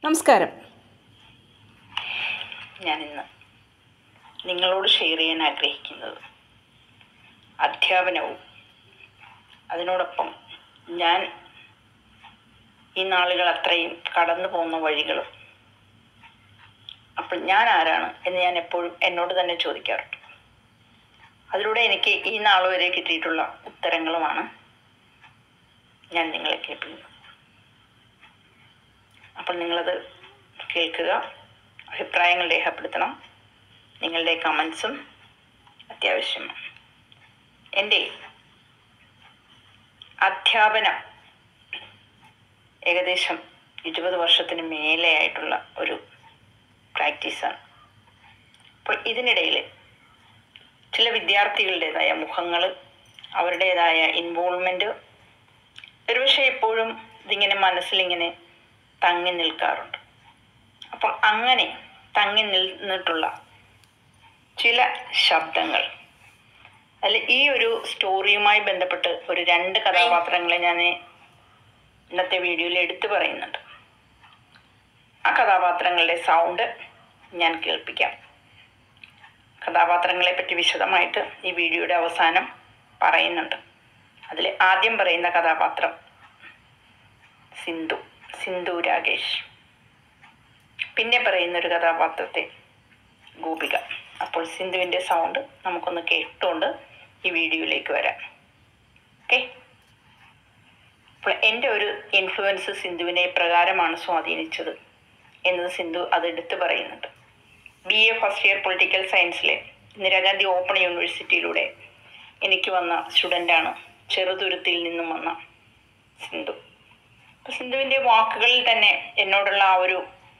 നമസ്കാരം ഞാനിന്ന് നിങ്ങളോട് ഷെയർ ചെയ്യാൻ ആഗ്രഹിക്കുന്നത് അധ്യാപനവും അതിനോടൊപ്പം ഞാൻ ഈ നാളുകൾ അത്രയും കടന്നു പോകുന്ന വഴികളും അപ്പം ഞാൻ ആരാണ് എന്ന് ഞാൻ എപ്പോഴും എന്നോട് തന്നെ ചോദിക്കാറുണ്ട് അതിലൂടെ എനിക്ക് ഈ നാൾ വരെ കിട്ടിയിട്ടുള്ള ഉത്തരങ്ങളുമാണ് ഞാൻ നിങ്ങളെ കേൾപ്പിക്കുന്നത് അപ്പോൾ നിങ്ങളത് കേൾക്കുക അഭിപ്രായങ്ങൾ രേഖപ്പെടുത്തണം നിങ്ങളുടെ കമൻസും അത്യാവശ്യമാണ് എൻ്റെ അധ്യാപനം ഏകദേശം ഇരുപത് വർഷത്തിന് മേലെയായിട്ടുള്ള ഒരു പ്രാക്ടീസാണ് അപ്പോൾ ഇതിനിടയിൽ ചില വിദ്യാർത്ഥികളുടേതായ മുഖങ്ങൾ അവരുടേതായ ഇൻവോൾവ്മെൻറ്റ് ഒരുപക്ഷെ എപ്പോഴും ഇതിങ്ങനെ മനസ്സിലിങ്ങനെ തങ്ങി നിൽക്കാറുണ്ട് അപ്പം അങ്ങനെ തങ്ങി നിന്നിട്ടുള്ള ചില ശബ്ദങ്ങൾ അതിൽ ഈ ഒരു സ്റ്റോറിയുമായി ബന്ധപ്പെട്ട് ഒരു രണ്ട് കഥാപാത്രങ്ങളെ ഞാൻ ഇന്നത്തെ വീഡിയോയിൽ എടുത്തു പറയുന്നുണ്ട് ആ കഥാപാത്രങ്ങളുടെ സൗണ്ട് ഞാൻ കേൾപ്പിക്കാം കഥാപാത്രങ്ങളെ പറ്റി വിശദമായിട്ട് ഈ വീഡിയോയുടെ അവസാനം പറയുന്നുണ്ട് അതിൽ ആദ്യം പറയുന്ന കഥാപാത്രം സിന്ധു സിന്ധു രാകേഷ് പിന്നെ പറയുന്ന ഒരു കഥാപാത്രത്തെ ഗോപിക അപ്പോൾ സിന്ധുവിൻ്റെ സൗണ്ട് നമുക്കൊന്ന് കേട്ടുകൊണ്ട് ഈ വീഡിയോയിലേക്ക് വരാം ഓക്കെ അപ്പോൾ എൻ്റെ ഒരു ഇൻഫ്ലുവൻസ് സിന്ധുവിനെ പ്രകാരമാണ് സ്വാധീനിച്ചത് എന്നത് സിന്ധു അത് എടുത്തു പറയുന്നുണ്ട് B A first year political സയൻസിലെ ഇന്ദിരാഗാന്ധി ഓപ്പൺ യൂണിവേഴ്സിറ്റിയിലൂടെ എനിക്ക് വന്ന സ്റ്റുഡൻ്റാണ് ചെറുതുരുത്തിൽ നിന്നും വന്ന സിന്ധു അപ്പോൾ സിന്ധുവിൻ്റെ വാക്കുകളിൽ തന്നെ എന്നോടുള്ള ആ ഒരു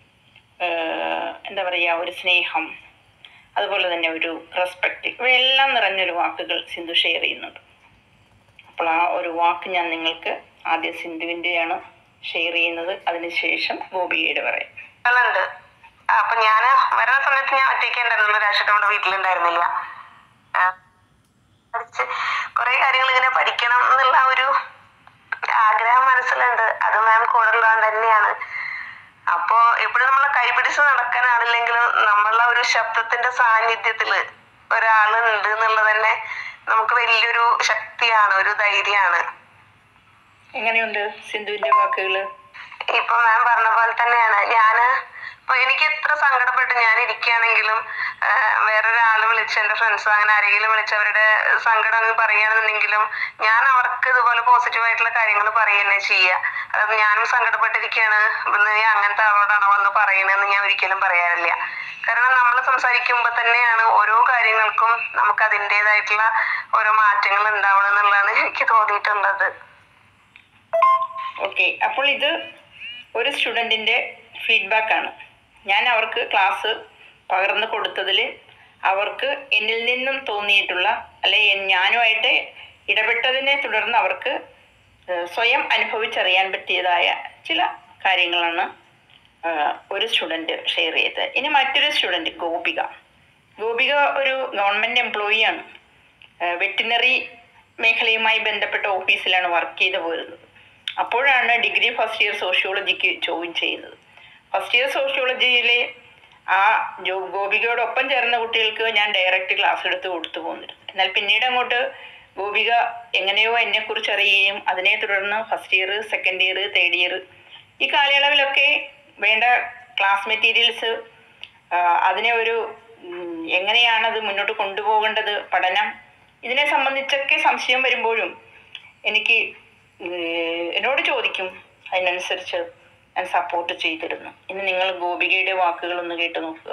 ഏഹ്, എന്താ പറയുക ഒരു സ്നേഹം അതുപോലെ തന്നെ ഒരു റെസ്പെക്റ്റ് ഇവയെല്ലാം നിറഞ്ഞൊരു വാക്കുകൾ സിന്ധു ഷെയർ ചെയ്യുന്നുണ്ട് അപ്പോൾ ആ ഒരു വാക്ക് ഞാൻ നിങ്ങൾക്ക് ആദ്യം സിന്ധുവിൻ്റെയാണ് ഷെയർ ചെയ്യുന്നത് അതിനുശേഷം ഗോപികയുടെ പറയാം ഉണ്ട് അപ്പൊ ഞാന് വരുന്ന സമയത്ത് ഞാൻ ഒറ്റയ്ക്ക് ഉണ്ടായിരുന്നുള്ളൂ രാഷ്ട്രീയം നമ്മുടെ വീട്ടിലുണ്ടായിരുന്നില്ല ആ, പഠിച്ച് കുറെ കാര്യങ്ങൾ ഇങ്ങനെ പഠിക്കണം എന്നുള്ള ആ ഒരു ആഗ്രഹം മനസ്സിലുണ്ട് അത് മാം കൂടെ ഉള്ളത് തന്നെയാണ് അപ്പോ എപ്പോഴും നമ്മളെ കൈപിടിച്ച് നടക്കാനാണില്ലെങ്കിലും നമ്മളുടെ ഒരു ശബ്ദത്തിന്റെ സാന്നിധ്യത്തില് ഒരാളുണ്ട് എന്നുള്ളത് തന്നെ നമുക്ക് വലിയൊരു ശക്തിയാണ് ഒരു ധൈര്യമാണ് എങ്ങനെയുണ്ട് സിന്ധുവിൻ്റെ വാക്കുകൾ ഇപ്പൊ മാം പറഞ്ഞ പോലെ തന്നെയാണ് ഞാന് ഇപ്പൊ എനിക്ക് എത്ര സങ്കടപ്പെട്ട് ഞാൻ ഇരിക്കുകയാണെങ്കിലും ആഹ് വേറൊരാള് വിളിച്ച് എന്റെ ഫ്രണ്ട്സ് അങ്ങനെ ആരെങ്കിലും വിളിച്ച് അവരുടെ സങ്കടം അങ്ങ് പറയുകയാണെന്നുണ്ടെങ്കിലും ഞാൻ അവർക്ക് ഇതുപോലെ പോസിറ്റീവ് ആയിട്ടുള്ള കാര്യങ്ങൾ പറയുക ചെയ്യുക അതായത് ഞാനും സങ്കടപ്പെട്ടിരിക്കുകയാണ് ഇന്ന് നീ അങ്ങനത്തെ ആളോടാണോ വന്ന് പറയുന്നതെന്ന് ഞാൻ ഒരിക്കലും പറയാറില്ല കാരണം നമ്മൾ സംസാരിക്കുമ്പോൾ തന്നെയാണ് ഓരോ കാര്യങ്ങൾക്കും നമുക്ക് അതിൻ്റെതായിട്ടുള്ള ഓരോ മാറ്റങ്ങൾ ഉണ്ടാവണം എന്നുള്ളതാണ് എനിക്ക് തോന്നിയിട്ടുള്ളത് ഓക്കെ അപ്പോൾ ഇത് ഒരു സ്റ്റുഡൻറ്റിൻ്റെ ഫീഡ്ബാക്കാണ് ഞാൻ അവർക്ക് ക്ലാസ് പകർന്നു കൊടുത്തതിൽ അവർക്ക് എന്നിൽ നിന്നും തോന്നിയിട്ടുള്ള അല്ലെ എൻ- ഞാനുമായിട്ട് ഇടപെട്ടതിനെ തുടർന്ന് അവർക്ക് ഏഹ്, സ്വയം അനുഭവിച്ചറിയാൻ പറ്റിയതായ ചില കാര്യങ്ങളാണ് ഏഹ്, ഒരു സ്റ്റുഡൻറ്റ് ഷെയർ ചെയ്തത് ഇനി മറ്റൊരു സ്റ്റുഡൻറ്റ് ഗോപിക ഗോപിക ഒരു ഗവൺമെൻറ് എംപ്ലോയിയാണ് വെറ്റിനറി മേഖലയുമായി ബന്ധപ്പെട്ട ഓഫീസിലാണ് വർക്ക് ചെയ്ത് പോരുന്നത് അപ്പോഴാണ് ഡിഗ്രി ഫസ്റ്റ് ഇയർ സോഷ്യോളജിക്ക് ജോയിൻ ചെയ്യുന്നത് ഫസ്റ്റ് ഇയർ സോഷ്യോളജിയിലെ ആ ജോ ഗോപികയോടൊപ്പം ചേർന്ന കുട്ടികൾക്ക് ഞാൻ ഡയറക്റ്റ് ക്ലാസ് എടുത്ത് കൊടുത്തു പോന്നിരുന്നു എന്നാൽ പിന്നീട് അങ്ങോട്ട് ഗോപിക എങ്ങനെയോ എന്നെക്കുറിച്ച് അറിയുകയും അതിനെ തുടർന്ന് first year second year third year ഈ കാലയളവിലൊക്കെ വേണ്ട ക്ലാസ് മെറ്റീരിയൽസ് അതിനെ ഒരു ഉം, എങ്ങനെയാണത് മുന്നോട്ട് കൊണ്ടുപോകേണ്ടത് പഠനം ഇതിനെ സംബന്ധിച്ചൊക്കെ സംശയം വരുമ്പോഴും എനിക്ക് ഏഹ്, എന്നോട് ചോദിക്കും അതിനനുസരിച്ച് ഞാൻ സപ്പോർട്ട് ചെയ്തിരുന്നു ഇനി നിങ്ങൾ ഗോപികയുടെ വാക്കുകൾ ഒന്ന് കേട്ട് നോക്കുക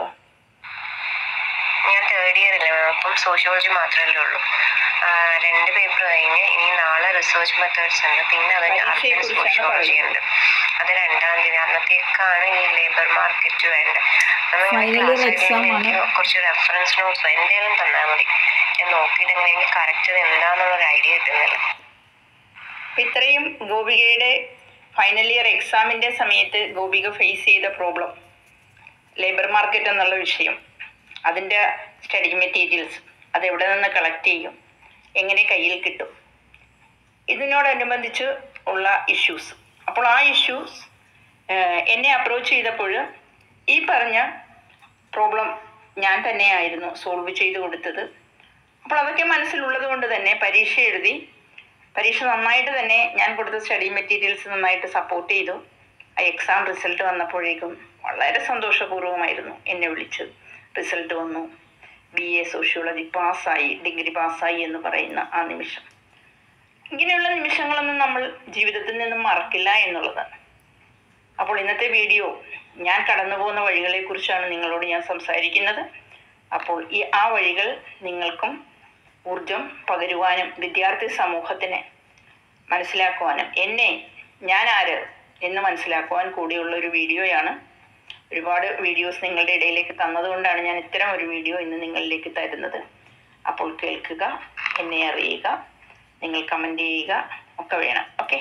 ഞാൻ തേർഡ് ഇയർ അല്ലേ മാം അപ്പം സോഷ്യോളജി മാത്രമല്ലേ ഉള്ളൂ ആ, രണ്ട് പേപ്പർ കഴിഞ്ഞ് ഇനി നാളെ റിസർച്ച് മെത്തേഡ്സ് ഉണ്ട് പിന്നെ അത് പരീക്ഷയെക്കുറിച്ചാണ് സോഷ്യോളജി ഉണ്ട് അത് രണ്ടാം തീയതി അന്നത്തേക്കാണ് ഈ ലേബർ മാർക്കറ്റ് വേണ്ടത് അത് നിങ്ങൾ Final year class ആയിട്ട് exam ആണ്. എനിക്ക് കുറച്ച് റെഫറൻസ് നോട്ട്സ് എന്തെങ്കിലും തന്നാൽ മതി ഞാൻ നോക്കിയിട്ട് എങ്ങനെ എനിക്ക് കറക്റ്റ് എന്താണെന്നുള്ളൊരു ഐഡിയ കിട്ടുന്നില്ല അപ്പൊ ഇത്രയും ഗോപികയുടെ ഫൈനൽ ഇയർ എക്സാമിന്റെ സമയത്ത് ഗോപിക ഫേസ് ചെയ്ത പ്രോബ്ലം ലേബർ മാർക്കറ്റ് എന്നുള്ള വിഷയം അതിൻ്റെ സ്റ്റഡി മെറ്റീരിയൽസ് അത് എവിടെ നിന്ന് കളക്ട് ചെയ്യും എങ്ങനെ കയ്യിൽ കിട്ടും ഇതിനോടനുബന്ധിച്ച് ഉള്ള ഇഷ്യൂസ് അപ്പോൾ ആ ഇഷ്യൂസ് ഏഹ് എന്നെ അപ്രോച്ച് ചെയ്തപ്പോൾ ഈ പറഞ്ഞ പ്രോബ്ലം ഞാൻ തന്നെയായിരുന്നു സോൾവ് ചെയ്ത് കൊടുത്തത് അപ്പോൾ അതൊക്കെ മനസ്സിലുള്ളത് കൊണ്ട് തന്നെ പരീക്ഷ എഴുതി പരീക്ഷ നന്നായിട്ട് തന്നെ ഞാൻ കൊടുത്ത സ്റ്റഡി മെറ്റീരിയൽസ് നന്നായിട്ട് സപ്പോർട്ട് ചെയ്തു ആ എക്സാം റിസൾട്ട് വന്നപ്പോഴേക്കും വളരെ സന്തോഷപൂർവ്വമായിരുന്നു എന്നെ വിളിച്ച് റിസൾട്ട് വന്നു ബി എ സോഷ്യോളജി പാസ്സായി ഡിഗ്രി പാസ്സായി എന്ന് പറയുന്ന ആ നിമിഷം ഇങ്ങനെയുള്ള നിമിഷങ്ങളൊന്നും നമ്മൾ ജീവിതത്തിൽ നിന്നും മറക്കില്ല എന്നുള്ളതാണ് അപ്പോൾ ഇന്നത്തെ വീഡിയോ ഞാൻ കടന്നു പോകുന്ന വഴികളെ കുറിച്ചാണ് നിങ്ങളോട് ഞാൻ സംസാരിക്കുന്നത് അപ്പോൾ ഈ ആ വഴികൾ നിങ്ങൾക്കും ഊർജം പകരുവാനും വിദ്യാർത്ഥി സമൂഹത്തിന് മനസ്സിലാക്കുവാനും എന്നെ ഞാൻ ആര് എന്ന് മനസ്സിലാക്കുവാൻ കൂടിയുള്ള ഒരു വീഡിയോയാണ് ഒരുപാട് വീഡിയോസ് നിങ്ങളുടെ ഇടയിലേക്ക് തന്നതുകൊണ്ടാണ് ഞാൻ ഇത്തരം ഒരു വീഡിയോ ഇന്ന് നിങ്ങളിലേക്ക് തരുന്നത് അപ്പോൾ കേൾക്കുക എന്നെ അറിയുക നിങ്ങൾ കമൻറ്റ് ചെയ്യുക ഒക്കെ വേണം ഓക്കെ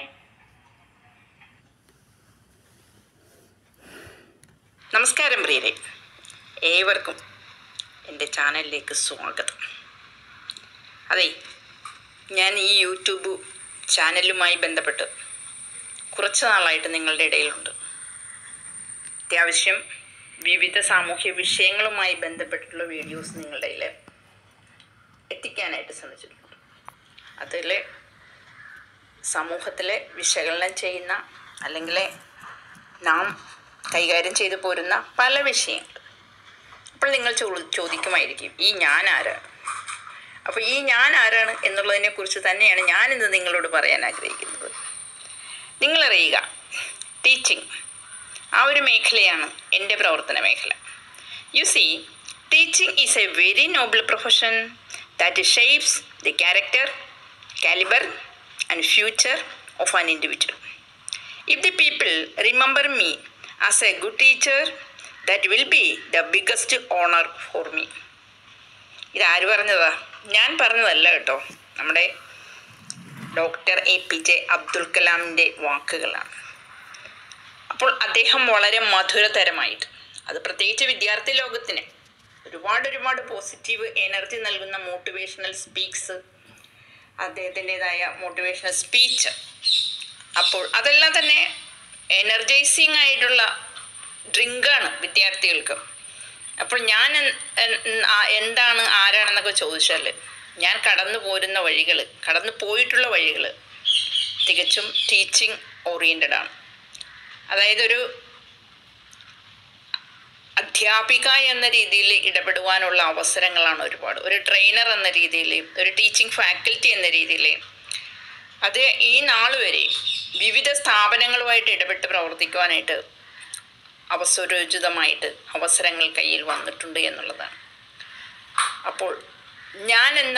നമസ്കാരം പ്രിയരെ ഏവർക്കും എൻ്റെ ചാനലിലേക്ക് സ്വാഗതം അതെ ഞാൻ ഈ യൂട്യൂബ് ചാനലുമായി ബന്ധപ്പെട്ട് കുറച്ച് നാളായിട്ട് നിങ്ങളുടെ ഇടയിലുണ്ട് അത്യാവശ്യം വിവിധ സാമൂഹ്യ വിഷയങ്ങളുമായി ബന്ധപ്പെട്ടിട്ടുള്ള വീഡിയോസ് നിങ്ങളുടെ ഇടയിൽ എത്തിക്കാനായിട്ട് ശ്രമിച്ചിട്ടുണ്ട് അതിൽ സമൂഹത്തിലെ വിശകലനം ചെയ്യുന്ന അല്ലെങ്കിൽ നാം കൈകാര്യം ചെയ്തു പോരുന്ന പല വിഷയങ്ങൾ അപ്പോൾ നിങ്ങൾ ചോ ചോദിക്കുമായിരിക്കും ഈ ഞാൻ ആരാണ് അപ്പോൾ ഈ ഞാൻ ആരാണ് എന്നുള്ളതിനെ കുറിച്ച് തന്നെയാണ് ഞാനിന്ന് നിങ്ങളോട് പറയാൻ ആഗ്രഹിക്കുന്നത് നിങ്ങളറിയുക ടീച്ചിങ് ആ ഒരു മേഖലയാണ് എൻ്റെ പ്രവർത്തന മേഖല you see teaching is a very noble profession that shapes the character calibre and future of an individual If the people remember me as a good teacher, that will be the biggest honor for me. ഇതാര് പറഞ്ഞതാ ഞാൻ പറഞ്ഞതല്ല കേട്ടോ നമ്മുടെ doctor A P J Abdul കലാമിൻ്റെ വാക്കുകളാണ് അപ്പോൾ അദ്ദേഹം വളരെ മധുരതരമായിട്ട് അത് പ്രത്യേകിച്ച് വിദ്യാർത്ഥി ലോകത്തിന് ഒരുപാട് ഒരുപാട് പോസിറ്റീവ് എനർജി നൽകുന്ന മോട്ടിവേഷണൽ സ്പീക്സ് അദ്ദേഹത്തിൻ്റെതായ മോട്ടിവേഷണൽ സ്പീച്ച് അപ്പോൾ അതെല്ലാം തന്നെ എനർജൈസിങ് ആയിട്ടുള്ള ഡ്രിങ്കാണ് വിദ്യാർത്ഥികൾക്ക് അപ്പോൾ ഞാൻ എൻ- എൻ- ആ- എന്താണ് ആരാണെന്നൊക്കെ ചോദിച്ചാൽ ഞാൻ കടന്നു പോരുന്ന വഴികൾ കടന്നു പോയിട്ടുള്ള വഴികൾ തികച്ചും ടീച്ചിങ് ഓറിയൻറ്റഡ് ആണ് അതായത് ഒരു അധ്യാപിക എന്ന രീതിയിൽ ഇടപെടുവാനുള്ള അവസരങ്ങളാണ് ഒരുപാട് ഒരു ട്രെയിനർ എന്ന രീതിയിൽ ഒരു ടീച്ചിങ് ഫാക്കൽറ്റി എന്ന രീതിയിൽ അത് ഈ നാൾ വരെ വിവിധ സ്ഥാപനങ്ങളുമായിട്ട് ഇടപെട്ട് പ്രവർത്തിക്കുവാനായിട്ട് അവസരോചിതമായിട്ട് അവസരങ്ങൾ കയ്യിൽ വന്നിട്ടുണ്ട് എന്നുള്ളതാണ് അപ്പോൾ ഞാൻ എന്ന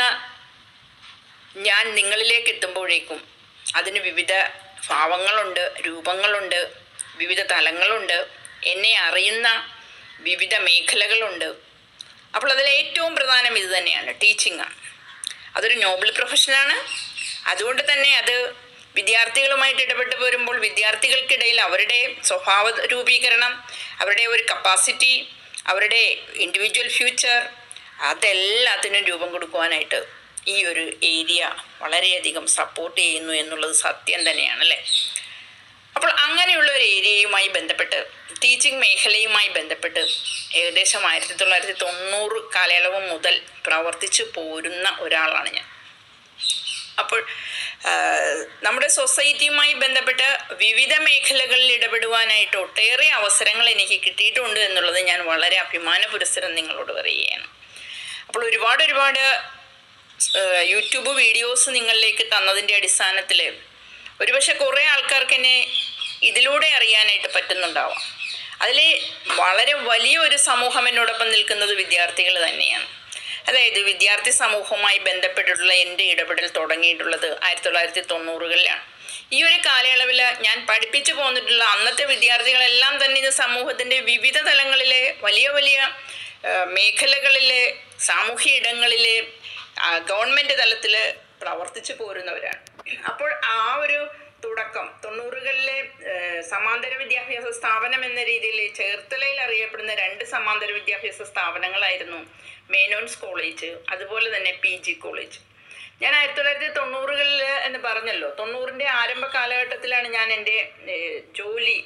ഞാൻ നിങ്ങളിലേക്ക് എത്തുമ്പോഴേക്കും അതിന് വിവിധ ഭാവങ്ങളുണ്ട് രൂപങ്ങളുണ്ട് വിവിധ തലങ്ങളുണ്ട് എന്നെ അറിയുന്ന വിവിധ മേഖലകളുണ്ട് അപ്പോൾ അതിൽ ഏറ്റവും പ്രധാനം ഇത് തന്നെയാണ് ടീച്ചിങ് ആണ് അതൊരു നോബിൾ പ്രൊഫഷനാണ് അതുകൊണ്ട് തന്നെ അത് വിദ്യാർത്ഥികളുമായിട്ട് ഇടപെട്ട് പോരുമ്പോൾ വിദ്യാർത്ഥികൾക്കിടയിൽ അവരുടെ സ്വഭാവ രൂപീകരണം അവരുടെ ഒരു കപ്പാസിറ്റി അവരുടെ ഇൻഡിവിജ്വൽ ഫ്യൂച്ചർ അതെല്ലാത്തിനും രൂപം കൊടുക്കുവാനായിട്ട് ഈ ഒരു ഏരിയ വളരെയധികം സപ്പോർട്ട് ചെയ്യുന്നു എന്നുള്ളത് സത്യം തന്നെയാണ് അല്ലേ അപ്പോൾ അങ്ങനെയുള്ള ഒരു ഏരിയയുമായി ബന്ധപ്പെട്ട് ടീച്ചിങ് മേഖലയുമായി ബന്ധപ്പെട്ട് ഏകദേശം ആയിരത്തി തൊള്ളായിരത്തി തൊണ്ണൂറ് കാലയളവ് മുതൽ പ്രവർത്തിച്ചു പോരുന്ന ഒരാളാണ് ഞാൻ അപ്പോൾ ആ, നമ്മുടെ സൊസൈറ്റിയുമായി ബന്ധപ്പെട്ട് വിവിധ മേഖലകളിൽ ഇടപെടുവാനായിട്ട് ഒട്ടേറെ അവസരങ്ങൾ എനിക്ക് കിട്ടിയിട്ടുണ്ട് എന്നുള്ളത് ഞാൻ വളരെ അഭിമാന പുരസ്സരം നിങ്ങളോട് പറയുകയാണ് അപ്പോൾ ഒരുപാട് ഒരുപാട് ആ, യൂട്യൂബ് വീഡിയോസ് നിങ്ങളിലേക്ക് തന്നതിൻ്റെ അടിസ്ഥാനത്തിൽ ഒരുപക്ഷെ കുറേ ആൾക്കാർക്ക് എന്നെ ഇതിലൂടെ അറിയാനായിട്ട് പറ്റുന്നുണ്ടാവാം അതിൽ വളരെ വലിയ ഒരു സമൂഹം എന്നോടൊപ്പം നിൽക്കുന്നത് വിദ്യാർത്ഥികൾ തന്നെയാണ് അതായത് വിദ്യാർത്ഥി സമൂഹവുമായി ബന്ധപ്പെട്ടിട്ടുള്ള എൻ്റെ ഇടപെടൽ തുടങ്ങിയിട്ടുള്ളത് ആയിരത്തി തൊള്ളായിരത്തി തൊണ്ണൂറുകളിലാണ് ഈ ഒരു കാലയളവിൽ ഞാൻ പഠിപ്പിച്ചു പോന്നിട്ടുള്ള അന്നത്തെ വിദ്യാർത്ഥികളെല്ലാം തന്നെ ഇത് സമൂഹത്തിൻ്റെ വിവിധ തലങ്ങളിലെ വലിയ വലിയ ആ, മേഖലകളിലെ സാമൂഹ്യ ഇടങ്ങളിലെ ആ, ഗവൺമെൻറ് തലത്തിൽ പ്രവർത്തിച്ചു പോരുന്നവരാണ് അപ്പോൾ ആ ഒരു തുടക്കം തൊണ്ണൂറുകളിലെ ഏഹ്, സമാന്തര വിദ്യാഭ്യാസ സ്ഥാപനം എന്ന രീതിയിൽ ചേർത്തലയിൽ അറിയപ്പെടുന്ന രണ്ട് സമാന്തര വിദ്യാഭ്യാസ സ്ഥാപനങ്ങളായിരുന്നു മേനോൻസ് കോളേജ് അതുപോലെ തന്നെ പി ജി കോളേജ് ഞാൻ ആയിരത്തി തൊള്ളായിരത്തി തൊണ്ണൂറുകളിൽ എന്ന് പറഞ്ഞല്ലോ തൊണ്ണൂറിൻ്റെ ആരംഭ കാലഘട്ടത്തിലാണ് ഞാൻ എൻ്റെ ഏഹ്, ജോലി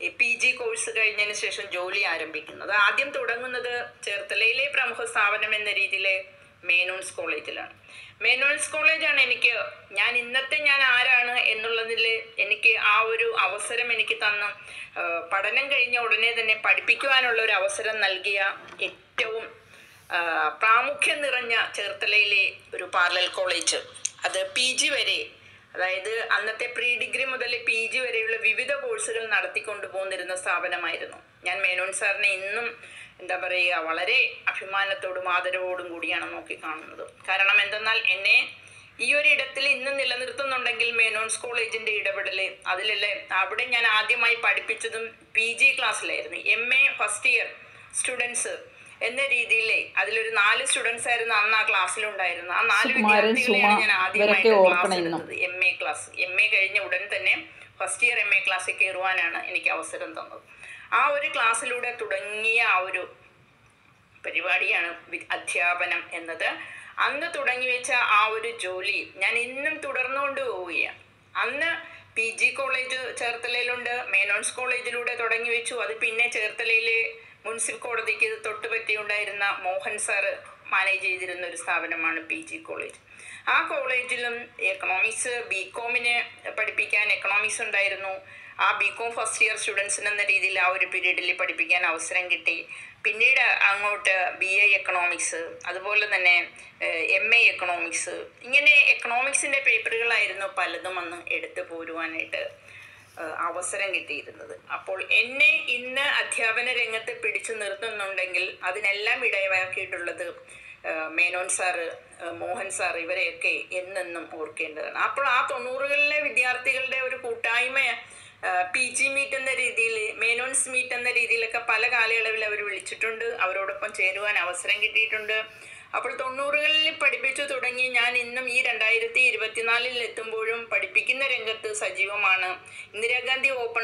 പി ജി കോഴ്സ് കഴിഞ്ഞതിന് ശേഷം ജോലി ആരംഭിക്കുന്നത് ആദ്യം തുടങ്ങുന്നത് ചേർത്തലയിലെ പ്രമുഖ സ്ഥാപനം എന്ന രീതിയിലെ മേനോൺസ് കോളേജിലാണ് മേനോൺസ് കോളേജാണ് എനിക്ക് ഞാൻ ഇന്നത്തെ ഞാൻ ആരാണ് എന്നുള്ളതിൽ എനിക്ക് ആ ഒരു അവസരം എനിക്ക് തന്ന ആ, പഠനം കഴിഞ്ഞ ഉടനെ തന്നെ പഠിപ്പിക്കുവാനുള്ള ഒരു അവസരം നൽകിയ ഏറ്റവും ആ, പ്രാമുഖ്യം നിറഞ്ഞ ചേർത്തലയിലെ ഒരു പാർലൽ കോളേജ് അത് പി ജി വരെ അതായത് അന്നത്തെ പ്രീ ഡിഗ്രി മുതൽ പി ജി വരെയുള്ള വിവിധ കോഴ്സുകൾ നടത്തിക്കൊണ്ടു പോന്നിരുന്ന സ്ഥാപനമായിരുന്നു ഞാൻ മേനോൻ സാറിനെ ഇന്നും എന്താ പറയുക വളരെ അഭിമാനത്തോടും ആദരവോടും കൂടിയാണ് നോക്കിക്കാണുന്നത് കാരണം എന്തെന്നാൽ എന്നെ ഈ ഒരു ഇടത്തിൽ ഇന്ന് നിലനിർത്തുന്നുണ്ടെങ്കിൽ മേനോൺസ് കോളേജിന്റെ ഇടപെടല് അതിലല്ലേ അവിടെ ഞാൻ ആദ്യമായി പഠിപ്പിച്ചതും പി ജി ക്ലാസ്സിലായിരുന്നു M A first year students എന്ന രീതിയിലെ അതിലൊരു നാല് സ്റ്റുഡൻസ് ആയിരുന്നു അന്ന് ആ ക്ലാസ്സിലുണ്ടായിരുന്നത് ആ നാല് സുകുമാരൻ, വിദ്യാർത്ഥികളെയാണ് സുമ, ഞാൻ ആദ്യമായിട്ട് ഇവരൊക്കെ ക്ലാസ് ഓർക്കണം ഇന്നും. എടുത്തത് M A class M A കഴിഞ്ഞ ഉടൻ തന്നെ ഫസ്റ്റ് ഇയർ എം എ ക്ലാസ്സിൽ കയറുവാനാണ് എനിക്ക് അവസരം തന്നത് ആ ഒരു ക്ലാസ്സിലൂടെ തുടങ്ങിയ ആ ഒരു പരിപാടിയാണ് വി- അധ്യാപനം എന്നത് അന്ന് തുടങ്ങി വെച്ച ആ ഒരു ജോലി ഞാൻ ഇന്നും തുടർന്നുകൊണ്ട് പോവുകയാണ് അന്ന് പി ജി കോളേജ് ചേർത്തലയിലുണ്ട് മേനോൺസ് കോളേജിലൂടെ തുടങ്ങി വെച്ചു അത് പിന്നെ ചേർത്തലയിലെ മുനിസിപ്പൽ കോടതിക്ക് തൊട്ടുപറ്റിയുണ്ടായിരുന്ന മോഹൻ സാറ് മാനേജ് ചെയ്തിരുന്ന ഒരു സ്ഥാപനമാണ് പി ജി കോളേജ് ആ കോളേജിലും എക്കണോമിക്സ് ബി കോമിന് പഠിപ്പിക്കാൻ എക്കണോമിക്സ് ഉണ്ടായിരുന്നു ആ ബി കോം ഫസ്റ്റ് ഇയർ സ്റ്റുഡൻസിന് എന്ന രീതിയിൽ ആ ഒരു പീരീഡിൽ പഠിപ്പിക്കാൻ അവസരം കിട്ടി പിന്നീട് അങ്ങോട്ട് ബി എ എക്കണോമിക്സ് അതുപോലെ തന്നെ എം എ എക്കണോമിക്സ് ഇങ്ങനെ എക്കണോമിക്സിൻ്റെ പേപ്പറുകളായിരുന്നു പലതും അന്ന് എടുത്തു പോരുവാനായിട്ട് ഏഹ് അവസരം കിട്ടിയിരുന്നത് അപ്പോൾ എന്നെ ഇന്ന് അധ്യാപന രംഗത്ത് പിടിച്ചു നിർത്തുന്നുണ്ടെങ്കിൽ അതിനെല്ലാം ഇടയാക്കിയിട്ടുള്ളത് ഏഹ് മേനോൻ സാറ് ഏഹ് മോഹൻ സാർ ഇവരെയൊക്കെ എന്നെന്നും ഓർക്കേണ്ടതാണ് അപ്പോൾ ആ തൊണ്ണൂറുകളിലെ വിദ്യാർത്ഥികളുടെ ഒരു കൂട്ടായ്മ പി ജി മീറ്റ് എന്ന രീതിയിൽ മേനോൻസ് മീറ്റ് എന്ന രീതിയിലൊക്കെ പല കാലയളവിൽ അവർ വിളിച്ചിട്ടുണ്ട് അവരോടൊപ്പം ചേരുവാൻ അവസരം കിട്ടിയിട്ടുണ്ട് അപ്പോൾ തൊണ്ണൂറുകളിൽ പഠിപ്പിച്ചു തുടങ്ങി ഞാൻ ഇന്നും ഈ രണ്ടായിരത്തി ഇരുപത്തിനാലിൽ എത്തുമ്പോഴും പഠിപ്പിക്കുന്ന രംഗത്ത് സജീവമാണ് ഇന്ദിരാഗാന്ധി ഓപ്പൺ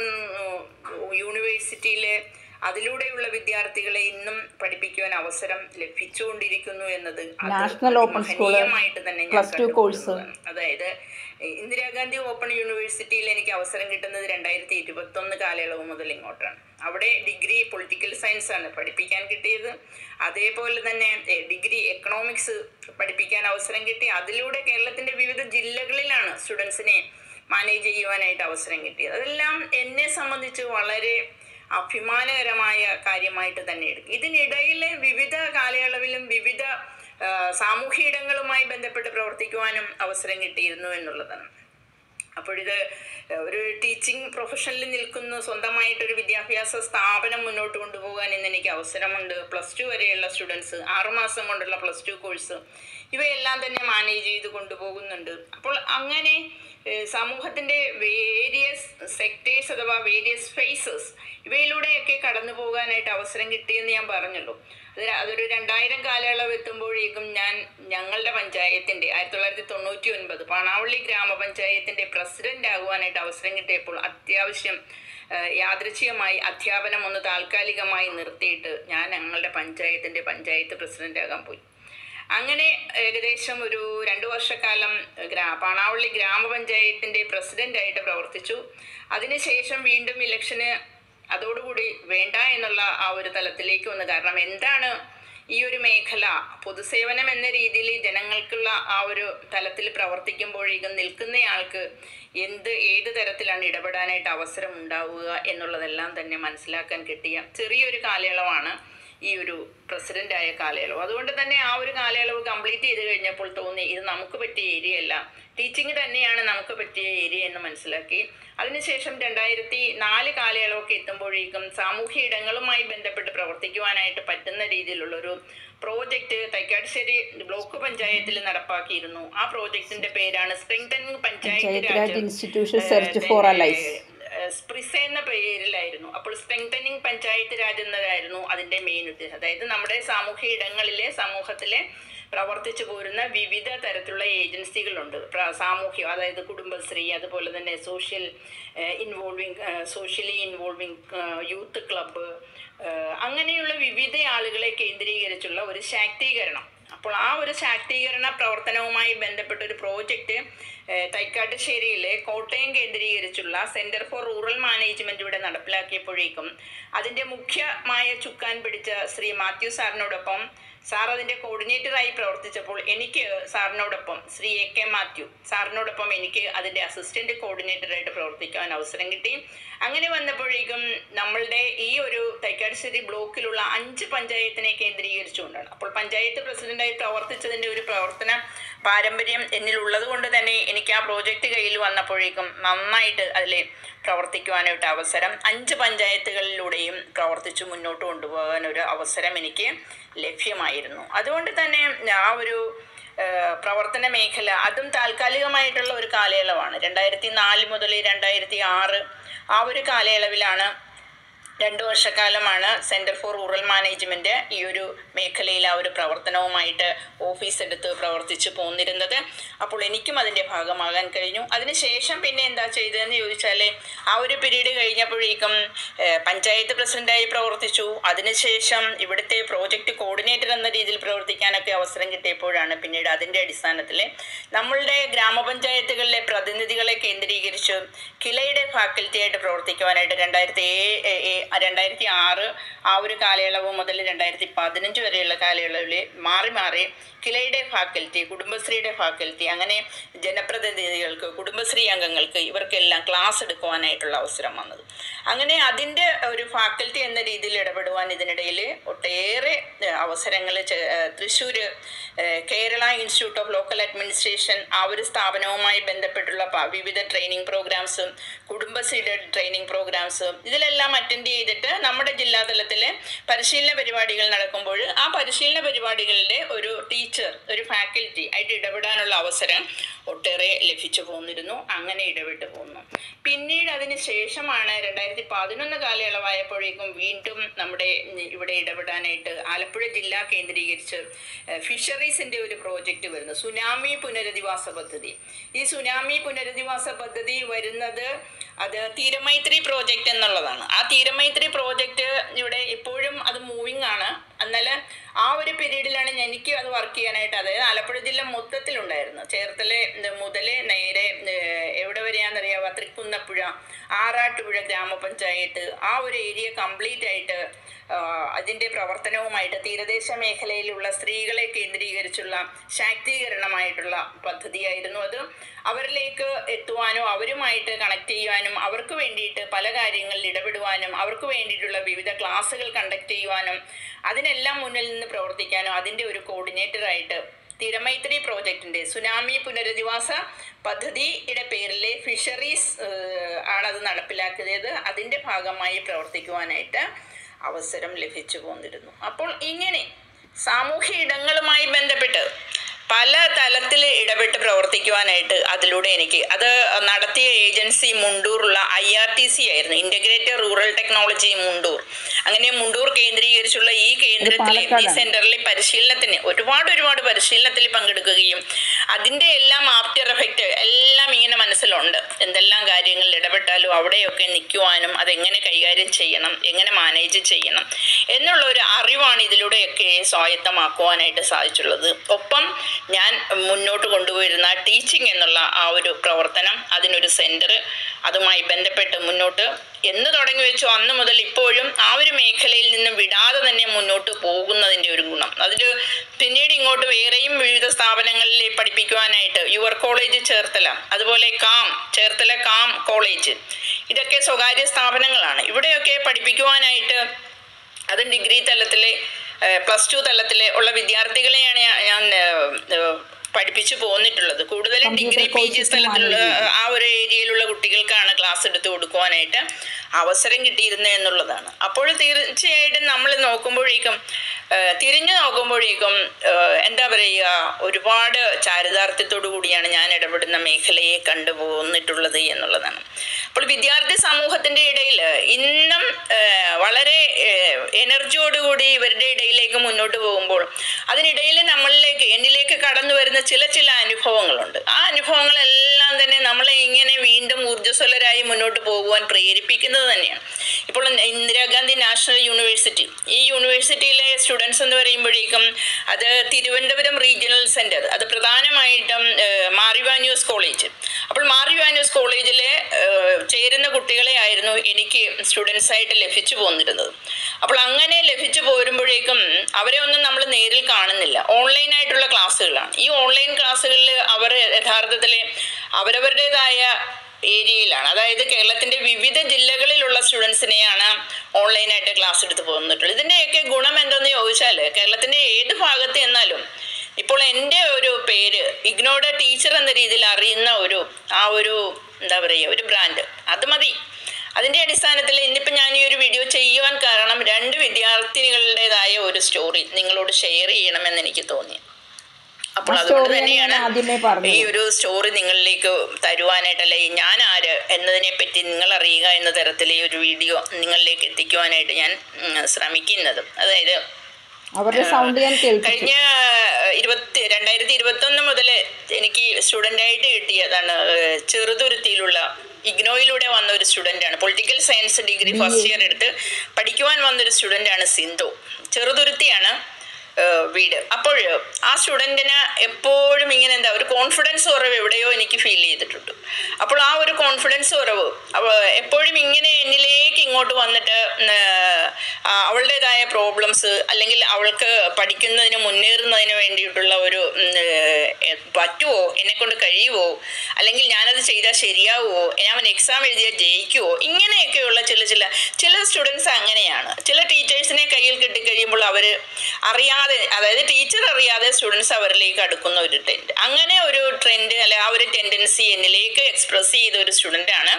യൂണിവേഴ്സിറ്റിയിലെ അതിലൂടെയുള്ള വിദ്യാർത്ഥികളെ ഇന്നും പഠിപ്പിക്കുവാൻ അവസരം ലഭിച്ചുകൊണ്ടിരിക്കുന്നു എന്നത് അത് നാഷണൽ ഓപ്പൺ സ്കൂള് മഹനീയമായിട്ട് തന്നെ ഞാൻ പ്ലസ് ടു കോഴ്സ് കണ്ടുകൊള്ളുന്നതാണ്. അതായത് ഏഹ്, ഇന്ദിരാഗാന്ധി ഓപ്പൺ യൂണിവേഴ്സിറ്റിയിൽ എനിക്ക് അവസരം കിട്ടുന്നത് രണ്ടായിരത്തി ഇരുപത്തി ഒന്ന് കാലയളവ് മുതൽ ഇങ്ങോട്ടാണ് അവിടെ ഡിഗ്രി പൊളിറ്റിക്കൽ സയൻസ് ആണ് പഠിപ്പിക്കാൻ കിട്ടിയത് അതേപോലെ തന്നെ ഏഹ്, ഡിഗ്രി എക്കണോമിക്സ് പഠിപ്പിക്കാൻ അവസരം കിട്ടി അതിലൂടെ കേരളത്തിന്റെ വിവിധ ജില്ലകളിലാണ് സ്റ്റുഡൻസിനെ മാനേജ് ചെയ്യുവാനായിട്ട് അവസരം കിട്ടിയത് അതെല്ലാം എന്നെ സംബന്ധിച്ച് വളരെ അഭിമാനകരമായ കാര്യമായിട്ട് തന്നെ എടുക്കും ഇതിനിടയിൽ വിവിധ കാലയളവിലും വിവിധ ആ, സാമൂഹ്യ ഇടങ്ങളുമായി ബന്ധപ്പെട്ട് പ്രവർത്തിക്കുവാനും അവസരം കിട്ടിയിരുന്നു എന്നുള്ളതാണ് അപ്പോഴിത് ഒരു ടീച്ചിങ് പ്രൊഫഷനിൽ നിൽക്കുന്ന സ്വന്തമായിട്ടൊരു വിദ്യാഭ്യാസ സ്ഥാപനം മുന്നോട്ട് കൊണ്ടുപോകാൻ ഇന്ന് എനിക്ക് അവസരമുണ്ട് പ്ലസ് ടു വരെയുള്ള സ്റ്റുഡൻസ് ആറുമാസം കൊണ്ടുള്ള പ്ലസ് ടു കോഴ്സ് ഇവയെല്ലാം തന്നെ മാനേജ് ചെയ്ത് കൊണ്ടുപോകുന്നുണ്ട് അപ്പോൾ അങ്ങനെ ഏഹ്, സമൂഹത്തിൻ്റെ വേരിയസ് സെക്ടേഴ്സ് അഥവാ വേരിയസ് ഫേസസ് ഇവയിലൂടെയൊക്കെ കടന്നു പോകാനായിട്ട് അവസരം കിട്ടിയെന്ന് ഞാൻ പറഞ്ഞല്ലോ അത് അതൊരു രണ്ടായിരം കാലയളവ് എത്തുമ്പോഴേക്കും ഞാൻ ഞങ്ങളുടെ പഞ്ചായത്തിൻ്റെ ആയിരത്തി തൊള്ളായിരത്തി തൊണ്ണൂറ്റി ഒൻപത് പാണാവള്ളി ഗ്രാമപഞ്ചായത്തിൻ്റെ പ്രസിഡന്റ് ആകുവാനായിട്ട് അവസരം കിട്ടിയപ്പോൾ അത്യാവശ്യം ഏഹ്, യാദൃച്ഛികമായി അധ്യാപനം ഒന്ന് താൽക്കാലികമായി നിർത്തിയിട്ട് ഞാൻ ഞങ്ങളുടെ പഞ്ചായത്തിൻ്റെ പഞ്ചായത്ത് പ്രസിഡന്റ് ആകാൻ പോയി അങ്ങനെ ഏകദേശം ഒരു രണ്ടു വർഷക്കാലം ഗ്രാ പാണാവള്ളി ഗ്രാമപഞ്ചായത്തിൻ്റെ പ്രസിഡൻ്റായിട്ട് പ്രവർത്തിച്ചു അതിനുശേഷം വീണ്ടും ഇലക്ഷന് അതോടുകൂടി വേണ്ട എന്നുള്ള ആ ഒരു തലത്തിലേക്ക് വന്നു കാരണം എന്താണ് ഈ ഒരു മേഖല പൊതുസേവനം എന്ന രീതിയിൽ ജനങ്ങൾക്കുള്ള ആ ഒരു തലത്തിൽ പ്രവർത്തിക്കുമ്പോഴേക്കും നിൽക്കുന്നയാൾക്ക് എന്ത് ഏത് തരത്തിലാണ് ഇടപെടാനായിട്ട് അവസരം ഉണ്ടാവുക എന്നുള്ളതെല്ലാം തന്നെ മനസ്സിലാക്കാൻ കിട്ടിയ ചെറിയൊരു കാലയളവാണ് ഈ ഒരു പ്രസിഡന്റായ കാലയളവ് അതുകൊണ്ട് തന്നെ ആ ഒരു കാലയളവ് കംപ്ലീറ്റ് ചെയ്ത് കഴിഞ്ഞപ്പോൾ തോന്നി ഇത് നമുക്ക് പറ്റിയ ഏരിയ അല്ല ടീച്ചിങ് തന്നെയാണ് നമുക്ക് പറ്റിയ ഏരിയ എന്ന് മനസ്സിലാക്കി അതിനുശേഷം രണ്ടായിരത്തി നാല് കാലയളവൊക്കെ എത്തുമ്പോഴേക്കും സാമൂഹ്യ ഇടങ്ങളുമായി ബന്ധപ്പെട്ട് പ്രവർത്തിക്കുവാനായിട്ട് പറ്റുന്ന രീതിയിലുള്ളൊരു പ്രോജക്റ്റ് തൈക്കാട്ടുശ്ശേരി ബ്ലോക്ക് പഞ്ചായത്തിൽ നടപ്പാക്കിയിരുന്നു ആ പ്രോജക്റ്റിന്റെ പേരാണ് strengthening Panchayat Panchayat Raj Raj institution search for a life സ്പ്രിസ എന്ന പേരിലായിരുന്നു അപ്പോൾ സ്ട്രെങ്തനിങ് പഞ്ചായത്ത് രാജ് എന്നതായിരുന്നു അതിന്റെ മെയിൻ ഉദ്ദേശം അതായത് നമ്മുടെ സാമൂഹ്യ ഇടങ്ങളിലെ സമൂഹത്തിലെ പ്രവർത്തിച്ചു പോരുന്ന വിവിധ തരത്തിലുള്ള ഏജൻസികളുണ്ട് പ്ര- സാമൂഹ്യ അതായത് കുടുംബശ്രീ അതുപോലെ തന്നെ social involving socially involving youth club അങ്ങനെയുള്ള വിവിധ ആളുകളെ കേന്ദ്രീകരിച്ചുള്ള ഒരു ശാക്തീകരണം അപ്പോൾ ആ ഒരു ശാക്തീകരണ പ്രവർത്തനവുമായി ബന്ധപ്പെട്ട ഒരു പ്രോജക്റ്റ് തൈക്കാട്ടുശ്ശേരിയിലെ കോട്ടയം കേന്ദ്രീകരിച്ചുള്ള സെന്റർ ഫോർ റൂറൽ മാനേജ്മെന്റ് ഇവിടെ നടപ്പിലാക്കിയപ്പോഴേക്കും അതിന്റെ മുഖ്യമായ ചുക്കാൻ പിടിച്ച ശ്രീ മാത്യു സാറിനോടൊപ്പം സാർ അതിന്റെ കോർഡിനേറ്ററായി പ്രവർത്തിച്ചപ്പോൾ എനിക്ക് സാറിനോടൊപ്പം ശ്രീ എ കെ മാത്യു സാറിനോടൊപ്പം എനിക്ക് അതിന്റെ അസിസ്റ്റന്റ് കോർഡിനേറ്ററായിട്ട് പ്രവർത്തിക്കാൻ അവസരം കിട്ടി അങ്ങനെ വന്നപ്പോഴേക്കും നമ്മളുടെ ഈ ഒരു തൈക്കാട്ടുശ്ശേരി ബ്ലോക്കിലുള്ള അഞ്ച് പഞ്ചായത്തിനെ കേന്ദ്രീകരിച്ചുകൊണ്ടാണ് അപ്പോൾ പഞ്ചായത്ത് പ്രസിഡന്റായി പ്രവർത്തിച്ചതിന്റെ ഒരു പ്രവർത്തന പാരമ്പര്യം എന്നിലുള്ളത് കൊണ്ട് തന്നെ എനിക്ക് ആ പ്രോജക്റ്റ് കയ്യിൽ വന്നപ്പോഴേക്കും നന്നായിട്ട് അതിൽ പ്രവർത്തിക്കുവാനായിട്ട് അവസരം അഞ്ച് പഞ്ചായത്തുകളിലൂടെയും പ്രവർത്തിച്ചു മുന്നോട്ട് കൊണ്ടുപോകാൻ ഒരു അവസരം എനിക്ക് ലഭ്യമായിരുന്നു അതുകൊണ്ട് തന്നെ ആ ഒരു ഏഹ്, പ്രവർത്തന മേഖല അതും താൽക്കാലികമായിട്ടുള്ള ഒരു കാലയളവാണ് രണ്ടായിരത്തി നാല് മുതൽ രണ്ടായിരത്തി ആറ് ആ ഒരു കാലയളവിലാണ് രണ്ട് വർഷക്കാലമാണ് സെൻറ്റർ ഫോർ റൂറൽ മാനേജ്മെൻറ്റ് ഈ ഒരു മേഖലയിൽ ആ ഒരു പ്രവർത്തനവുമായിട്ട് ഓഫീസ് എടുത്ത് പ്രവർത്തിച്ച് പോന്നിരുന്നത് അപ്പോൾ എനിക്കും അതിൻ്റെ ഭാഗമാകാൻ കഴിഞ്ഞു അതിനുശേഷം പിന്നെ എന്താ ചെയ്തതെന്ന് ചോദിച്ചാൽ ആ ഒരു പീരീഡ് കഴിഞ്ഞപ്പോഴേക്കും ഏഹ്, പഞ്ചായത്ത് പ്രസിഡൻ്റായി പ്രവർത്തിച്ചു അതിനുശേഷം ഇവിടുത്തെ പ്രോജക്റ്റ് കോർഡിനേറ്റർ എന്ന രീതിയിൽ പ്രവർത്തിക്കാനൊക്കെ അവസരം കിട്ടിയപ്പോഴാണ് പിന്നീട് അതിൻ്റെ അടിസ്ഥാനത്തിൽ നമ്മളുടെ ഗ്രാമപഞ്ചായത്തുകളിലെ പ്രതിനിധികളെ കേന്ദ്രീകരിച്ച് കിലയുടെ ഫാക്കൽറ്റിയായിട്ട് പ്രവർത്തിക്കുവാനായിട്ട് രണ്ടായിരത്തി ഏ രണ്ടായിരത്തി ആറ് ആ ഒരു കാലയളവ് മുതൽ രണ്ടായിരത്തി പതിനഞ്ച് വരെയുള്ള കാലയളവിൽ മാറി മാറി കിലയുടെ ഫാക്കൽറ്റി കുടുംബശ്രീയുടെ ഫാക്കൽറ്റി അങ്ങനെ ജനപ്രതിനിധികൾക്ക് കുടുംബശ്രീ അംഗങ്ങൾക്ക് ഇവർക്കെല്ലാം ക്ലാസ് എടുക്കുവാനായിട്ടുള്ള അവസരം വന്നത് അങ്ങനെ അതിൻ്റെ ഒരു ഫാക്കൽറ്റി എന്ന രീതിയിൽ ഇടപെടുവാൻ ഇതിനിടയിൽ ഒട്ടേറെ അവസരങ്ങൾ Thrissur Kerala institute of local administration ആ ഒരു സ്ഥാപനവുമായി ബന്ധപ്പെട്ടുള്ള പ- വിവിധ ട്രെയിനിങ് പ്രോഗ്രാംസും കുടുംബശ്രീയുടെ ട്രെയിനിങ് പ്രോഗ്രാംസും ഇതിലെല്ലാം അറ്റൻഡ് ചെയ്തിട്ട് നമ്മുടെ ജില്ലാതലത്തിൽ പരിശീലന പരിപാടികൾ നടക്കുമ്പോൾ ആ പരിശീലന പരിപാടികളുടെ ഒരു ടീച്ചർ ഒരു ഫാക്കൽറ്റി ആയിട്ട് ഇടപെടാനുള്ള അവസരം ഒട്ടേറെ ലഭിച്ചു പോന്നിരുന്നു അങ്ങനെ ഇടപെട്ട് പോന്നു പിന്നീട് അതിന് ശേഷമാണ് രണ്ടായിരത്തി പതിനൊന്ന് കാലയളവായപ്പോഴേക്കും വീണ്ടും നമ്മുടെ ഇവിടെ ഇടപെടാനായിട്ട് ആലപ്പുഴ ജില്ല കേന്ദ്രീകരിച്ച് ഫിഷറീസിൻ്റെ ഒരു പ്രോജക്റ്റ് വരുന്നു സുനാമി പുനരധിവാസ പദ്ധതി ഈ സുനാമി പുനരധിവാസ പദ്ധതി വരുന്നത് അത് തീരമൈത്രി പ്രോജക്റ്റ് എന്നുള്ളതാണ് ആ തീരമൈത്രി പ്രോജക്റ്റ് ഇവിടെ ഇപ്പോഴും അത് മൂവിങ് ആണ് എന്നാൽ ആ ഒരു പീരീഡിലാണ് എനിക്ക് അത് വർക്ക് ചെയ്യാനായിട്ട് അതായത് ആലപ്പുഴ ജില്ല മൊത്തത്തിലുണ്ടായിരുന്നു ചേർത്തല മുതൽ നേരെ ഏഹ്, എവിടെ വരെയാണെന്നറിയാവുക തൃക്കുന്നപ്പുഴ ആറാട്ടുപുഴ ഗ്രാമപഞ്ചായത്ത് ആ ഒരു ഏരിയ കംപ്ലീറ്റ് ആയിട്ട് ആഹ്, അതിൻ്റെ പ്രവർത്തനവുമായിട്ട് തീരദേശ മേഖലയിലുള്ള സ്ത്രീകളെ കേന്ദ്രീകരിച്ചുള്ള ശാക്തീകരണമായിട്ടുള്ള പദ്ധതിയായിരുന്നു അത് അവരിലേക്ക് എത്തുവാനും അവരുമായിട്ട് കണക്ട് ചെയ്യുവാനും അവർക്ക് വേണ്ടിയിട്ട് പല കാര്യങ്ങളിൽ ഇടപെടുവാനും അവർക്ക് വേണ്ടിയിട്ടുള്ള വിവിധ ക്ലാസ്സുകൾ കണ്ടക്ട് ചെയ്യുവാനും അതിനെല്ലാം മുന്നിൽ നിന്ന് പ്രവർത്തിക്കാനും അതിൻ്റെ ഒരു കോർഡിനേറ്ററായിട്ട് തിരമൈത്രി പ്രോജക്റ്റിൻ്റെ സുനാമി പുനരധിവാസ പദ്ധതിയുടെ പേരിൽ ഫിഷറീസ് ഏഹ്, ആണത് നടപ്പിലാക്കിയത് അതിൻ്റെ ഭാഗമായി പ്രവർത്തിക്കുവാനായിട്ട് അവസരം ലഭിച്ചു പോന്നിരുന്നു അപ്പോൾ ഇങ്ങനെ സാമൂഹ്യ ഇടങ്ങളുമായി ബന്ധപ്പെട്ട് പല തലത്തിൽ ഇടപെട്ട് പ്രവർത്തിക്കുവാനായിട്ട് അതിലൂടെ എനിക്ക് അത് നടത്തിയ ഏജൻസി മുണ്ടൂറുള്ള ഐ ആർ ടി സി ആയിരുന്നു ഇന്റഗ്രേറ്റഡ് റൂറൽ ടെക്നോളജി മുണ്ടൂർ അങ്ങനെ മുണ്ടൂർ കേന്ദ്രീകരിച്ചുള്ള ഈ കേന്ദ്രത്തിലെ ഈ പാലക്കാടാണ്. സെന്ററിൽ പരിശീലനത്തിന് ഒരുപാട് ഒരുപാട് പരിശീലനത്തിൽ പങ്കെടുക്കുകയും അതിൻ്റെ എല്ലാം ആഫ്റ്റർ എഫക്റ്റ് എല്ലാം ഇങ്ങനെ മനസ്സിലുണ്ട് എന്തെല്ലാം കാര്യങ്ങളിൽ ഇടപെട്ടാലും അവിടെയൊക്കെ നിൽക്കുവാനും അതെങ്ങനെ കൈകാര്യം ചെയ്യണം എങ്ങനെ മാനേജ് ചെയ്യണം എന്നുള്ള ഒരു അറിവാണ് ഇതിലൂടെയൊക്കെ സ്വായത്തമാക്കുവാനായിട്ട് സാധിച്ചുള്ളത് ഒപ്പം ഞാൻ മുന്നോട്ട് കൊണ്ടുപോയിരുന്ന ടീച്ചിങ് എന്നുള്ള ആ ഒരു പ്രവർത്തനം അതിനൊരു സെൻറ്റർ അതുമായി ബന്ധപ്പെട്ട് മുന്നോട്ട് എന്ന് തുടങ്ങി വെച്ചോ അന്ന് മുതൽ ഇപ്പോഴും ആ ഒരു മേഖലയിൽ നിന്നും വിടാതെ തന്നെ മുന്നോട്ട് പോകുന്നതിൻ്റെ ഒരു ഗുണം അതിൽ പിന്നീട് ഇങ്ങോട്ട് വേറെയും വിവിധ സ്ഥാപനങ്ങളിൽ പഠിപ്പിക്കുവാനായിട്ട് യുവർ കോളേജ് ചേർത്തല അതുപോലെ കാം ചേർത്തല കാം കോളേജ് ഇതൊക്കെ സ്വകാര്യ സ്ഥാപനങ്ങളാണ് ഇവിടെയൊക്കെ പഠിപ്പിക്കുവാനായിട്ട് അതും ഡിഗ്രി തലത്തിലെ പ്ലസ് ടു തലത്തിലെ ഉള്ള വിദ്യാർത്ഥികളെയാണ് ഞാൻ- ഞാൻ ഏഹ്, ഏഹ്, പഠിപ്പിച്ചു പോന്നിട്ടുള്ളത് കൂടുതലും Computer ഡിഗ്രി പി ജി courses സ്ഥലത്തിലുള്ള management. ആ ഒരു ഏരിയയിലുള്ള കുട്ടികൾക്കാണ് ക്ലാസ് എടുത്ത് കൊടുക്കുവാനായിട്ട് അവസരം കിട്ടിയിരുന്നത് എന്നുള്ളതാണ് അപ്പോൾ തീർച്ചയായിട്ടും നമ്മൾ നോക്കുമ്പോഴേക്കും ഏഹ്, തിരിഞ്ഞു നോക്കുമ്പോഴേക്കും ഏഹ്, എന്താ പറയുക ഒരുപാട് ചാരിതാർത്ഥ്യത്തോടു കൂടിയാണ് ഞാൻ ഇടപെടുന്ന മേഖലയെ കണ്ടുപോന്നിട്ടുള്ളത് എന്നുള്ളതാണ് അപ്പോൾ വിദ്യാർത്ഥി സമൂഹത്തിൻ്റെ ഇടയിൽ ഇന്നും ഏഹ്, വളരെ ഏഹ്, എനർജിയോടുകൂടി ഇവരുടെ ഇടയിലേക്ക് മുന്നോട്ട് പോകുമ്പോൾ അതിനിടയിൽ നമ്മളിലേക്ക് എന്നിലേക്ക് കടന്നു വരുന്ന ചില ചില അനുഭവങ്ങളുണ്ട് ആ അനുഭവങ്ങളെല്ലാം തന്നെ നമ്മളെ ഇങ്ങനെ വീണ്ടും ഊർജ്ജസ്വലരായി മുന്നോട്ട് പോകുവാൻ പ്രേരിപ്പിക്കുന്നത് തന്നെയാണ് ഇപ്പോൾ ഇന്ദിരാഗാന്ധി നാഷണൽ യൂണിവേഴ്സിറ്റി ഈ യൂണിവേഴ്സിറ്റിയിലെ സ്റ്റുഡൻസ് എന്ന് പറയുമ്പോഴേക്കും അത് തിരുവനന്തപുരം റീജിയണൽ സെൻറ്റർ അത് പ്രധാനമായിട്ടും ഏഹ്, മാറിവാന്യൂസ് കോളേജ് അപ്പോൾ മാറിവാന്യൂസ് കോളേജിലെ ഏഹ്, ചേരുന്ന കുട്ടികളെ ആയിരുന്നു എനിക്ക് സ്റ്റുഡൻസ് ആയിട്ട് ലഭിച്ചു പോന്നിരുന്നത് അപ്പോൾ അങ്ങനെ ലഭിച്ചു പോരുമ്പോഴേക്കും അവരെ ഒന്നും നമ്മൾ നേരിൽ കാണുന്നില്ല ഓൺലൈനായിട്ടുള്ള ക്ലാസ്സുകളാണ് ഈ ഓൺലൈൻ ക്ലാസ്സുകളിൽ അവർ യഥാർത്ഥത്തിൽ അവരവരുടേതായ ഏരിയയിലാണ് അതായത് കേരളത്തിന്റെ വിവിധ ജില്ലകളിലുള്ള സ്റ്റുഡൻസിനെയാണ് ഓൺലൈനായിട്ട് ക്ലാസ് എടുത്ത് പോന്നിട്ടുള്ളത് ഇതിൻ്റെയൊക്കെ ഗുണം എന്തെന്ന് ചോദിച്ചാൽ കേരളത്തിന്റെ ഏത് ഭാഗത്ത് എന്നാലും ഇപ്പോൾ എൻ്റെ ഒരു പേര് ഇഗ്നോയുടെ ടീച്ചർ എന്ന രീതിയിൽ അറിയുന്ന ഒരു ആ ഒരു എന്താ പറയുക ഒരു ബ്രാൻഡ് അത് മതി അതിൻ്റെ അടിസ്ഥാനത്തിൽ ഇന്നിപ്പോൾ ഞാൻ ഈ ഒരു വീഡിയോ ചെയ്യുവാൻ കാരണം രണ്ട് വിദ്യാർത്ഥിനികളുടേതായ ഒരു സ്റ്റോറി നിങ്ങളോട് ഷെയർ ചെയ്യണമെന്ന് എനിക്ക് തോന്നി അപ്പോൾ ആ അതുകൊണ്ട് story ആണ് ഞാൻ തന്നെയാണ് ആദ്യമേ പറഞ്ഞത്. ഈ ഒരു സ്റ്റോറി നിങ്ങളിലേക്ക് തരുവാനായിട്ടല്ല ഈ ഞാൻ ആര് എന്നതിനെ പറ്റി നിങ്ങൾ അറിയുക എന്ന തരത്തിൽ ഈ ഒരു വീഡിയോ നിങ്ങളിലേക്ക് എത്തിക്കുവാനായിട്ട് ഞാൻ ഉം, ശ്രമിക്കുന്നത് അതായത് അവരുടെ സൗണ്ട് ഞാൻ കേൾപ്പിച്ചു കഴിഞ്ഞ ഇരുപത്തി രണ്ടായിരത്തി ഇരുപത്തൊന്ന് മുതൽ എനിക്ക് സ്റ്റുഡൻ്റായിട്ട് കിട്ടിയതാണ് ഏഹ്, ചെറുതുരുത്തിയിലുള്ള ഇഗ്നോയിലൂടെ വന്ന ഒരു സ്റ്റുഡൻ്റാണ് political science degree first year എടുത്ത് പഠിക്കുവാൻ വന്നൊരു സ്റ്റുഡൻ്റാണ് സിന്ധു ചെറുതുരുത്തിയാണ് ഏഹ്, വീട് അപ്പോൾ ആ സ്റ്റുഡൻറ്റിന് എപ്പോഴും ഇങ്ങനെ എന്താ ഒരു കോൺഫിഡൻസ് കുറവ് എവിടെയോ എനിക്ക് ഫീൽ ചെയ്തിട്ടുണ്ട് അപ്പോൾ ആ ഒരു കോൺഫിഡൻസ് കുറവ് അവ എപ്പോഴും ഇങ്ങനെ എന്നിലേക്ക് ഇങ്ങോട്ട് വന്നിട്ട് ഏഹ്, ആ, അവളുടേതായ പ്രോബ്ലംസ് അല്ലെങ്കിൽ അവൾക്ക് പഠിക്കുന്നതിന് മുന്നേറുന്നതിന് വേണ്ടിയിട്ടുള്ള ഒരു ഉം, ഏഹ്, പറ്റുമോ എന്നെ കൊണ്ട് കഴിയുമോ അല്ലെങ്കിൽ ഞാനത് ചെയ്താൽ ശരിയാവുമോ ഞാൻ എക്സാം എഴുതിയാൽ ജയിക്കുമോ ഇങ്ങനെയൊക്കെയുള്ള ചില ചില ചില സ്റ്റുഡൻസ് അങ്ങനെയാണ് ചില ടീച്ചേഴ്സിനെ കയ്യിൽ കിട്ടിക്കഴിയുമ്പോൾ അവർ അറിയാതെ അതായത് ടീച്ചർ അറിയാതെ സ്റ്റുഡൻസ് അവരിലേക്ക് അടുക്കുന്ന ഒരു ട്രെൻഡ് അങ്ങനെ ഒരു ട്രെൻഡ് അല്ലെ ആ ഒരു ടെൻഡൻസി എന്നിലേക്ക് എക്സ്പ്രസ് ചെയ്ത ഒരു സ്റ്റുഡൻ്റാണ്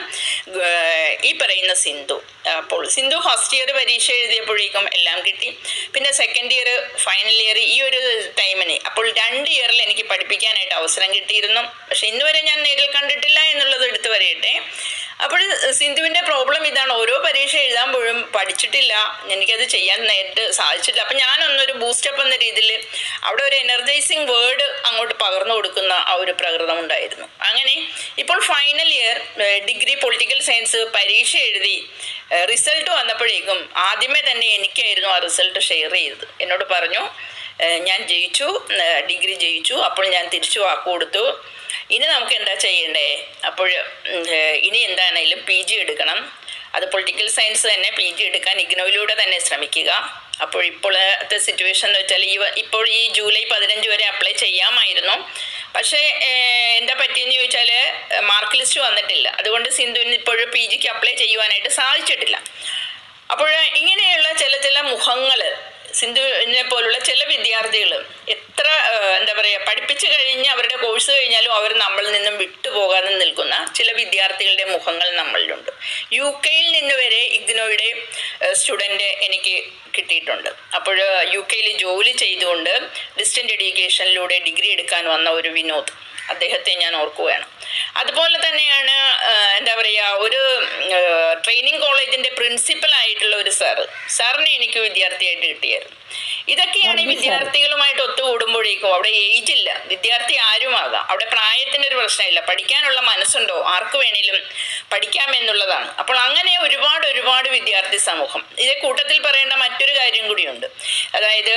ഈ പറയുന്ന സിന്ധു അപ്പോൾ സിന്ധു ഫസ്റ്റ് ഇയർ പരീക്ഷ എഴുതിയപ്പോഴേക്കും എല്ലാം കിട്ടി പിന്നെ സെക്കൻഡ് ഇയർ ഫൈനൽ ഇയർ ഈ ഒരു ടൈമിന് അപ്പോൾ രണ്ട് ഇയറിൽ എനിക്ക് പഠിപ്പിക്കാനായിട്ട് അവസരം കിട്ടിയിരുന്നു പക്ഷെ ഇന്ന് വരെ ഞാൻ നേരിൽ കണ്ടിട്ടില്ല എന്നുള്ളത് എടുത്തു വരട്ടെ അപ്പോൾ സിന്ധുവിൻ്റെ പ്രോബ്ലം ഇതാണ് ഓരോ പരീക്ഷ എഴുതാമ്പോഴും പഠിച്ചിട്ടില്ല എനിക്കത് ചെയ്യാൻ നേരിട്ട് സാധിച്ചിട്ടില്ല അപ്പം ഞാനൊന്നൊരു ബൂസ്റ്റപ്പ് എന്ന രീതിയിൽ അവിടെ ഒരു എനർജൈസിങ് വേർഡ് അങ്ങോട്ട് പകർന്നു കൊടുക്കുന്ന ആ ഒരു പ്രകൃതം ഉണ്ടായിരുന്നു അങ്ങനെ ഇപ്പോൾ final year degree political science പരീക്ഷ എഴുതി റിസൾട്ട് വന്നപ്പോഴേക്കും ആദ്യമേ തന്നെ എനിക്കായിരുന്നു ആ റിസൾട്ട് ഷെയർ ചെയ്തത് എന്നോട് പറഞ്ഞു ഏഹ് ഞാൻ ജയിച്ചു ഏഹ് ഡിഗ്രി ജയിച്ചു അപ്പോൾ ഞാൻ തിരിച്ചു വാക്ക് കൊടുത്തു ഇനി നമുക്ക് എന്താ ചെയ്യണ്ടേ അപ്പോൾ ഉം, ഏഹ് ഇനി എന്താണേലും പി ജി എടുക്കണം അത് പൊളിറ്റിക്കൽ സയൻസ് തന്നെ പി ജി എടുക്കാൻ ഇഗ്നോയിലൂടെ തന്നെ ശ്രമിക്കുക അപ്പോൾ ഇപ്പോഴത്തെ സിറ്റുവേഷൻ എന്ന് വെച്ചാൽ ഈ വ- ഇപ്പോൾ ഈ ജൂലൈ പതിനഞ്ച് വരെ അപ്ലൈ ചെയ്യാമായിരുന്നു പക്ഷേ ഏഹ്, എന്താ പറ്റിയെന്ന് ചോദിച്ചാൽ മാർക്ക് ലിസ്റ്റ് വന്നിട്ടില്ല അതുകൊണ്ട് സിന്ധുവിന് ഇപ്പോഴും പി ജിക്ക് അപ്ലൈ ചെയ്യുവാനായിട്ട് സാധിച്ചിട്ടില്ല അപ്പോൾ ഇങ്ങനെയുള്ള ചില ചില മുഖങ്ങൾ സിന്ധുവിനെ പോലുള്ള ചില വിദ്യാർത്ഥികൾ എത്ര ഏഹ്, എന്താ പറയുക പഠിപ്പിച്ചു കഴിഞ്ഞ് അവരുടെ കോഴ്സ് കഴിഞ്ഞാലും അവർ നമ്മളിൽ നിന്നും വിട്ടുപോകാതെ നിൽക്കുന്ന ചില വിദ്യാർത്ഥികളുടെ മുഖങ്ങൾ നമ്മളിലുണ്ട് യു കെയിൽ നിന്ന് വരെ ഇഗ്നോയുടെ സ്റ്റുഡൻ്റ് എനിക്ക് കിട്ടിയിട്ടുണ്ട് അപ്പോൾ യു കെയിൽ ജോലി ചെയ്തുകൊണ്ട് ഡിസ്റ്റൻ്റ് എഡ്യൂക്കേഷനിലൂടെ ഡിഗ്രി എടുക്കാൻ വന്ന ഒരു വിനോദ് അദ്ദേഹത്തെ ഞാൻ ഓർക്കുകയാണ് അതുപോലെ തന്നെയാണ് ആ, എന്താ പറയുക ഒരു ട്രെയിനിങ് കോളേജിന്റെ പ്രിൻസിപ്പൽ ആയിട്ടുള്ള ഒരു സാറ് സാറിനെ എനിക്ക് വിദ്യാർത്ഥിയായിട്ട് കിട്ടിയായിരുന്നു ഇതൊക്കെയാണ് ഈ വർഗീസ് സാറ്. വിദ്യാർത്ഥികളുമായിട്ട് ഒത്തുകൂടുമ്പോഴേക്കും അവിടെ ഏജ് ഇല്ല വിദ്യാർത്ഥി ആരുമാകാം അവിടെ പ്രായത്തിന്റെ ഒരു പ്രശ്നമില്ല പഠിക്കാനുള്ള മനസ്സുണ്ടോ ആർക്ക് വേണേലും പഠിക്കാമെന്നുള്ളതാണ് അപ്പോൾ അങ്ങനെ ഒരുപാട് ഒരുപാട് വിദ്യാർത്ഥി സമൂഹം ഇതേ കൂട്ടത്തിൽ പറയേണ്ട മറ്റൊരു കാര്യം കൂടിയുണ്ട് അതായത്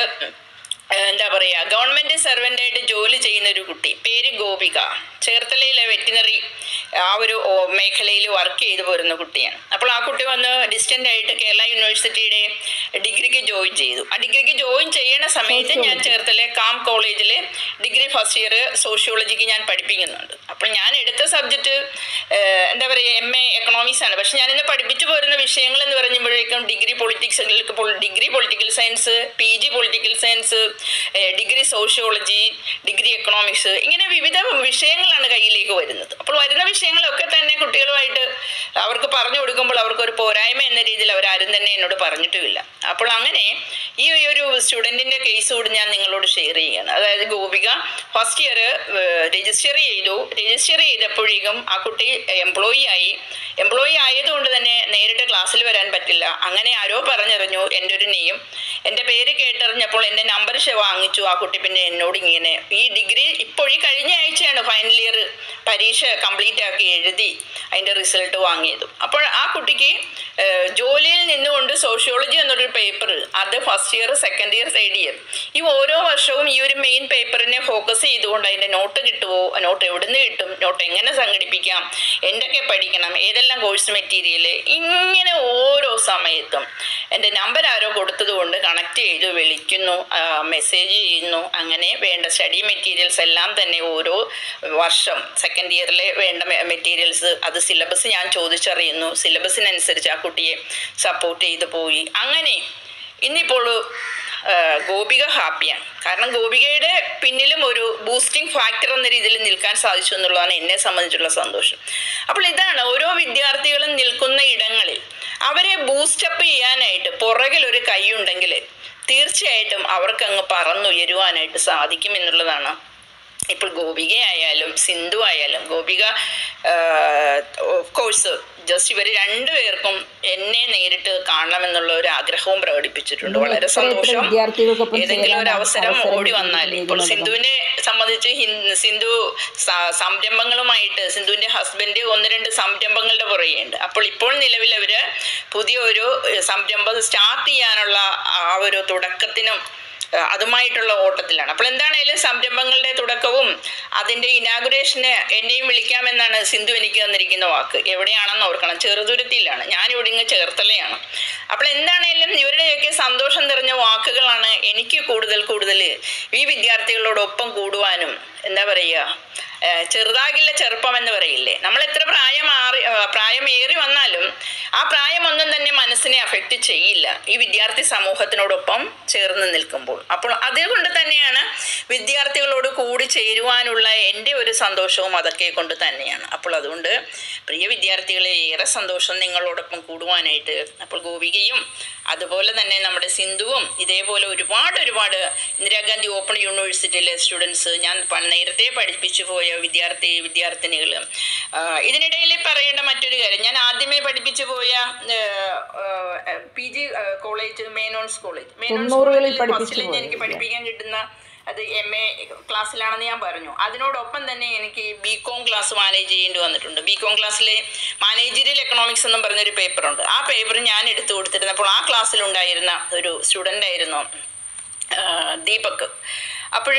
ഏഹ് എന്താ പറയുക ഗവൺമെൻറ് സർവൻ്റായിട്ട് ജോലി ചെയ്യുന്ന ഒരു കുട്ടി പേര് ഗോപിക ചേർത്തലയിലെ വെറ്റിനറി ആ ഒരു ഓ- മേഖലയിൽ വർക്ക് ചെയ്തു പോരുന്ന കുട്ടിയാണ് അപ്പോൾ ആ കുട്ടി വന്ന് ഡിസ്റ്റൻ്റ് ആയിട്ട് കേരള യൂണിവേഴ്സിറ്റിയുടെ ഡിഗ്രിക്ക് ജോയിൻ ചെയ്തു ആ ഡിഗ്രിക്ക് ജോയിൻ ചെയ്യണ സമയത്ത് ഞാൻ ചേർത്തലെ കാം കോളേജിൽ ഡിഗ്രി ഫസ്റ്റ് ഇയർ സോഷ്യോളജിക്ക് ഞാൻ പഠിപ്പിക്കുന്നുണ്ട് അപ്പോൾ ഞാൻ എടുത്ത സബ്ജക്റ്റ് എന്താ പറയുക എം എ എക്കണോമിക്സ് ആണ് പക്ഷെ ഞാനിന്ന് പഠിപ്പിച്ചു പോരുന്ന വിഷയങ്ങൾ എന്ന് പറയുമ്പോഴേക്കും degree politics degree political science P G political science degree sociology degree economics ഇങ്ങനെ വിവിധ വിഷയങ്ങളാണ് കയ്യിലേക്ക് വരുന്നത് അപ്പോൾ വരുന്ന വിഷയങ്ങളൊക്കെ തന്നെ കുട്ടികളുമായിട്ട് അവർക്ക് പറഞ്ഞു കൊടുക്കുമ്പോൾ അവർക്ക് ഒരു പോരായ്മ എന്ന രീതിയിൽ അവരാരും തന്നെ എന്നോട് പറഞ്ഞിട്ടുമില്ല അപ്പോൾ അങ്ങനെ ഈ ഒരു സ്റ്റുഡൻറ്റിൻ്റെ കേസ് കൂടി ഞാൻ നിങ്ങളോട് ഷെയർ ചെയ്യുകയാണ് അതായത് ഗോപിക ഫസ്റ്റ് ഇയർ രജിസ്റ്റർ ചെയ്തു രജിസ്റ്റർ ചെയ്തപ്പോഴേക്കും ആ കുട്ടി എംപ്ലോയി ആയി എംപ്ലോയി ആയതുകൊണ്ട് തന്നെ നേരിട്ട് ക്ലാസ്സിൽ വരാൻ പറ്റില്ല അങ്ങനെ ആരോ പറഞ്ഞറിഞ്ഞു എൻ്റെ ഒരു നെയ്യും എൻ്റെ പേര് കേട്ടറിഞ്ഞപ്പോൾ എൻ്റെ നമ്പർ വാങ്ങിച്ചു ആ കുട്ടി പിന്നെ എന്നോട് ഇങ്ങനെ ഈ ഡിഗ്രി ഇപ്പോൾ ഈ കഴിഞ്ഞ ആഴ്ചയാണ് ഫൈനൽ ഇയർ പരീക്ഷ കംപ്ലീറ്റ് ആക്കി എഴുതി അതിൻ്റെ റിസൾട്ട് വാങ്ങിയത് അപ്പോൾ ആ കുട്ടിക്ക് ഏഹ്, ജോലിയിൽ നിന്നുകൊണ്ട് സോഷ്യോളജി എന്നൊരു പേപ്പർ അത് first year second year third year ഈ ഓരോ വർഷവും ഈ ഒരു മെയിൻ പേപ്പറിനെ ഫോക്കസ് ചെയ്തുകൊണ്ട് അതിൻ്റെ നോട്ട് കിട്ടുമോ നോട്ട് എവിടുന്ന് കിട്ടും നോട്ട് എങ്ങനെ സംഘടിപ്പിക്കാം എന്തൊക്കെ പഠിക്കണം ഏതെല്ലാം കോഴ്സ് മെറ്റീരിയൽ ഇങ്ങനെ ഓരോ സമയത്തും എൻ്റെ നമ്പർ ആരോ കൊടുത്തത് കൊണ്ട് കണക്ട് ചെയ്ത് വിളിക്കുന്നു മെസ്സേജ് ചെയ്യുന്നു അങ്ങനെ വേണ്ട സ്റ്റഡി മെറ്റീരിയൽസ് എല്ലാം തന്നെ ഓരോ വർഷം സെക്കൻഡ് ഇയറിലെ വേണ്ട മെറ്റീരിയൽസ് അത് സിലബസ് ഞാൻ ചോദിച്ചറിയുന്നു സിലബസിനനുസരിച്ച് ആ കുട്ടിയെ സപ്പോർട്ട് ചെയ്ത് പോയി അങ്ങനെ ഇന്നിപ്പോൾ ആ, ഗോപിക ഹാപ്പിയാണ് കാരണം ഗോപികയുടെ പിന്നിലും ഒരു ബൂസ്റ്റിംഗ് ഫാക്ടർ എന്ന രീതിയിൽ നിൽക്കാൻ സാധിച്ചു എന്നുള്ളതാണ് എന്നെ സംബന്ധിച്ചുള്ള സന്തോഷം അപ്പോൾ ഇതാണ് ഓരോ വിദ്യാർത്ഥികളും നിൽക്കുന്ന ഇടങ്ങളിൽ അവരെ ബൂസ്റ്റപ്പ് ചെയ്യാനായിട്ട് പുറകിൽ ഒരു കൈയുണ്ടെങ്കിൽ തീർച്ചയായിട്ടും അവർക്ക് അങ്ങ് പറന്നുയരുവാനായിട്ട് സാധിക്കും എന്നുള്ളതാണ് ഇപ്പോൾ ഗോപിക ആയാലും സിന്ധു ആയാലും ഗോപിക ഓഫ് കോഴ്സ് ജസ്റ്റ് ഇവർ രണ്ടുപേർക്കും എന്നെ നേരിട്ട് കാണണമെന്നുള്ള ഒരു ആഗ്രഹവും പ്രകടിപ്പിച്ചിട്ടുണ്ട് ഇനി വളരെ എത്ര എത്ര സന്തോഷം വിദ്യാർത്ഥികൾക്കൊപ്പം ഏതെങ്കിലും ഒരു ചേരാൻ അവസരം അവസരം ഓടി വന്നാൽ ഇപ്പോൾ കിട്ടുന്നതിനകം. സിന്ധുവിനെ സംബന്ധിച്ച് ഹിൻ- സിന്ധു സ- സംരംഭങ്ങളുമായിട്ട് സിന്ധുവിന്റെ ഹസ്ബൻഡ് ഒന്ന് രണ്ട് സംരംഭങ്ങളുടെ പുറകെയുണ്ട് അപ്പോൾ ഇപ്പോൾ നിലവിൽ അവര് പുതിയ ഒരു ഏഹ്, സംരംഭം സ്റ്റാർട്ട് ചെയ്യാനുള്ള ആ ഒരു തുടക്കത്തിനും ഏഹ്, അതുമായിട്ടുള്ള ഓട്ടത്തിലാണ് അപ്പോൾ എന്താണേലും സംരംഭങ്ങളുടെ തുടക്കവും അതിന്റെ ഇനാഗുറേഷന് എന്നെയും വിളിക്കാമെന്നാണ് സിന്ധു എനിക്ക് തന്നിരിക്കുന്ന വാക്ക് എവിടെയാണെന്ന് ഓർക്കണം ചെറുതുരുത്തിയിലാണ് ഞാൻ ഇവിടെ ഇങ്ങ് ചേർത്തലയാണ് അപ്പോൾ എന്താണേലും ഇവരുടെയൊക്കെ സന്തോഷം നിറഞ്ഞ വാക്കുകളാണ് എനിക്ക് കൂടുതൽ കൂടുതൽ ഈ വിദ്യാർത്ഥികളോടൊപ്പം കൂടുവാനും എന്താ പറയുക ഏഹ് ചെറുതാകില്ല ചെറുപ്പം എന്ന് പറയില്ലേ നമ്മൾ എത്ര പ്രായം മാറി ഏഹ് പ്രായമേറി വന്നാലും ആ പ്രായമൊന്നും തന്നെ മനസ്സിനെ അഫക്റ്റ് ചെയ്യില്ല ഈ വിദ്യാർത്ഥി സമൂഹത്തിനോടൊപ്പം ചേർന്ന് നിൽക്കുമ്പോൾ അപ്പോൾ അതുകൊണ്ട് തന്നെയാണ് വിദ്യാർത്ഥികളോട് കൂടി ചേരുവാനുള്ള എൻ്റെ ഒരു സന്തോഷവും അതൊക്കെ കൊണ്ട് തന്നെയാണ് അപ്പോൾ അതുകൊണ്ട് പ്രിയ വിദ്യാർത്ഥികളെ ഏറെ സന്തോഷം നിങ്ങളോടൊപ്പം കൂടുവാനായിട്ട് അപ്പോൾ ഗോപികയും അതുപോലെ തന്നെ നമ്മുടെ സിന്ധുവും ഇതേപോലെ ഒരുപാട് ഒരുപാട് ഇന്ദിരാഗാന്ധി ഓപ്പൺ യൂണിവേഴ്സിറ്റിയിലെ സ്റ്റുഡൻസ് ഞാൻ പ- നേരത്തെ പഠിപ്പിച്ചു പോയ വിദ്യാർത്ഥി വിദ്യാർത്ഥിനികൾ ഇതിനിടയിൽ പറയേണ്ട മറ്റൊരു കാര്യം ഞാൻ ആദ്യമേ പഠിപ്പിച്ചു പോയ P G college Menon's college Menon's തൊണ്ണൂറുകളിൽ കോളേജിൽ പഠിപ്പിച്ചു ഫസ്റ്റിൽ എനിക്ക് പോയത്. പഠിപ്പിക്കാൻ കിട്ടുന്ന അത് എം എ ക്ലാസ്സിലാണെന്ന് ഞാൻ പറഞ്ഞു അതിനോടൊപ്പം തന്നെ എനിക്ക് ബി കോം ക്ലാസ് മാനേജ് ചെയ്യേണ്ടി വന്നിട്ടുണ്ട് ബി കോം ക്ലാസ്സിലെ മാനേജറിയൽ എക്കണോമിക്സ് എന്നും പറഞ്ഞൊരു പേപ്പറുണ്ട് ആ പേപ്പർ ഞാൻ എടുത്തു കൊടുത്തിരുന്നപ്പോൾ ആ ക്ലാസ്സിലുണ്ടായിരുന്ന ഒരു സ്റ്റുഡൻ്റ് ആയിരുന്നു ആ, ദീപക് അപ്പോൾ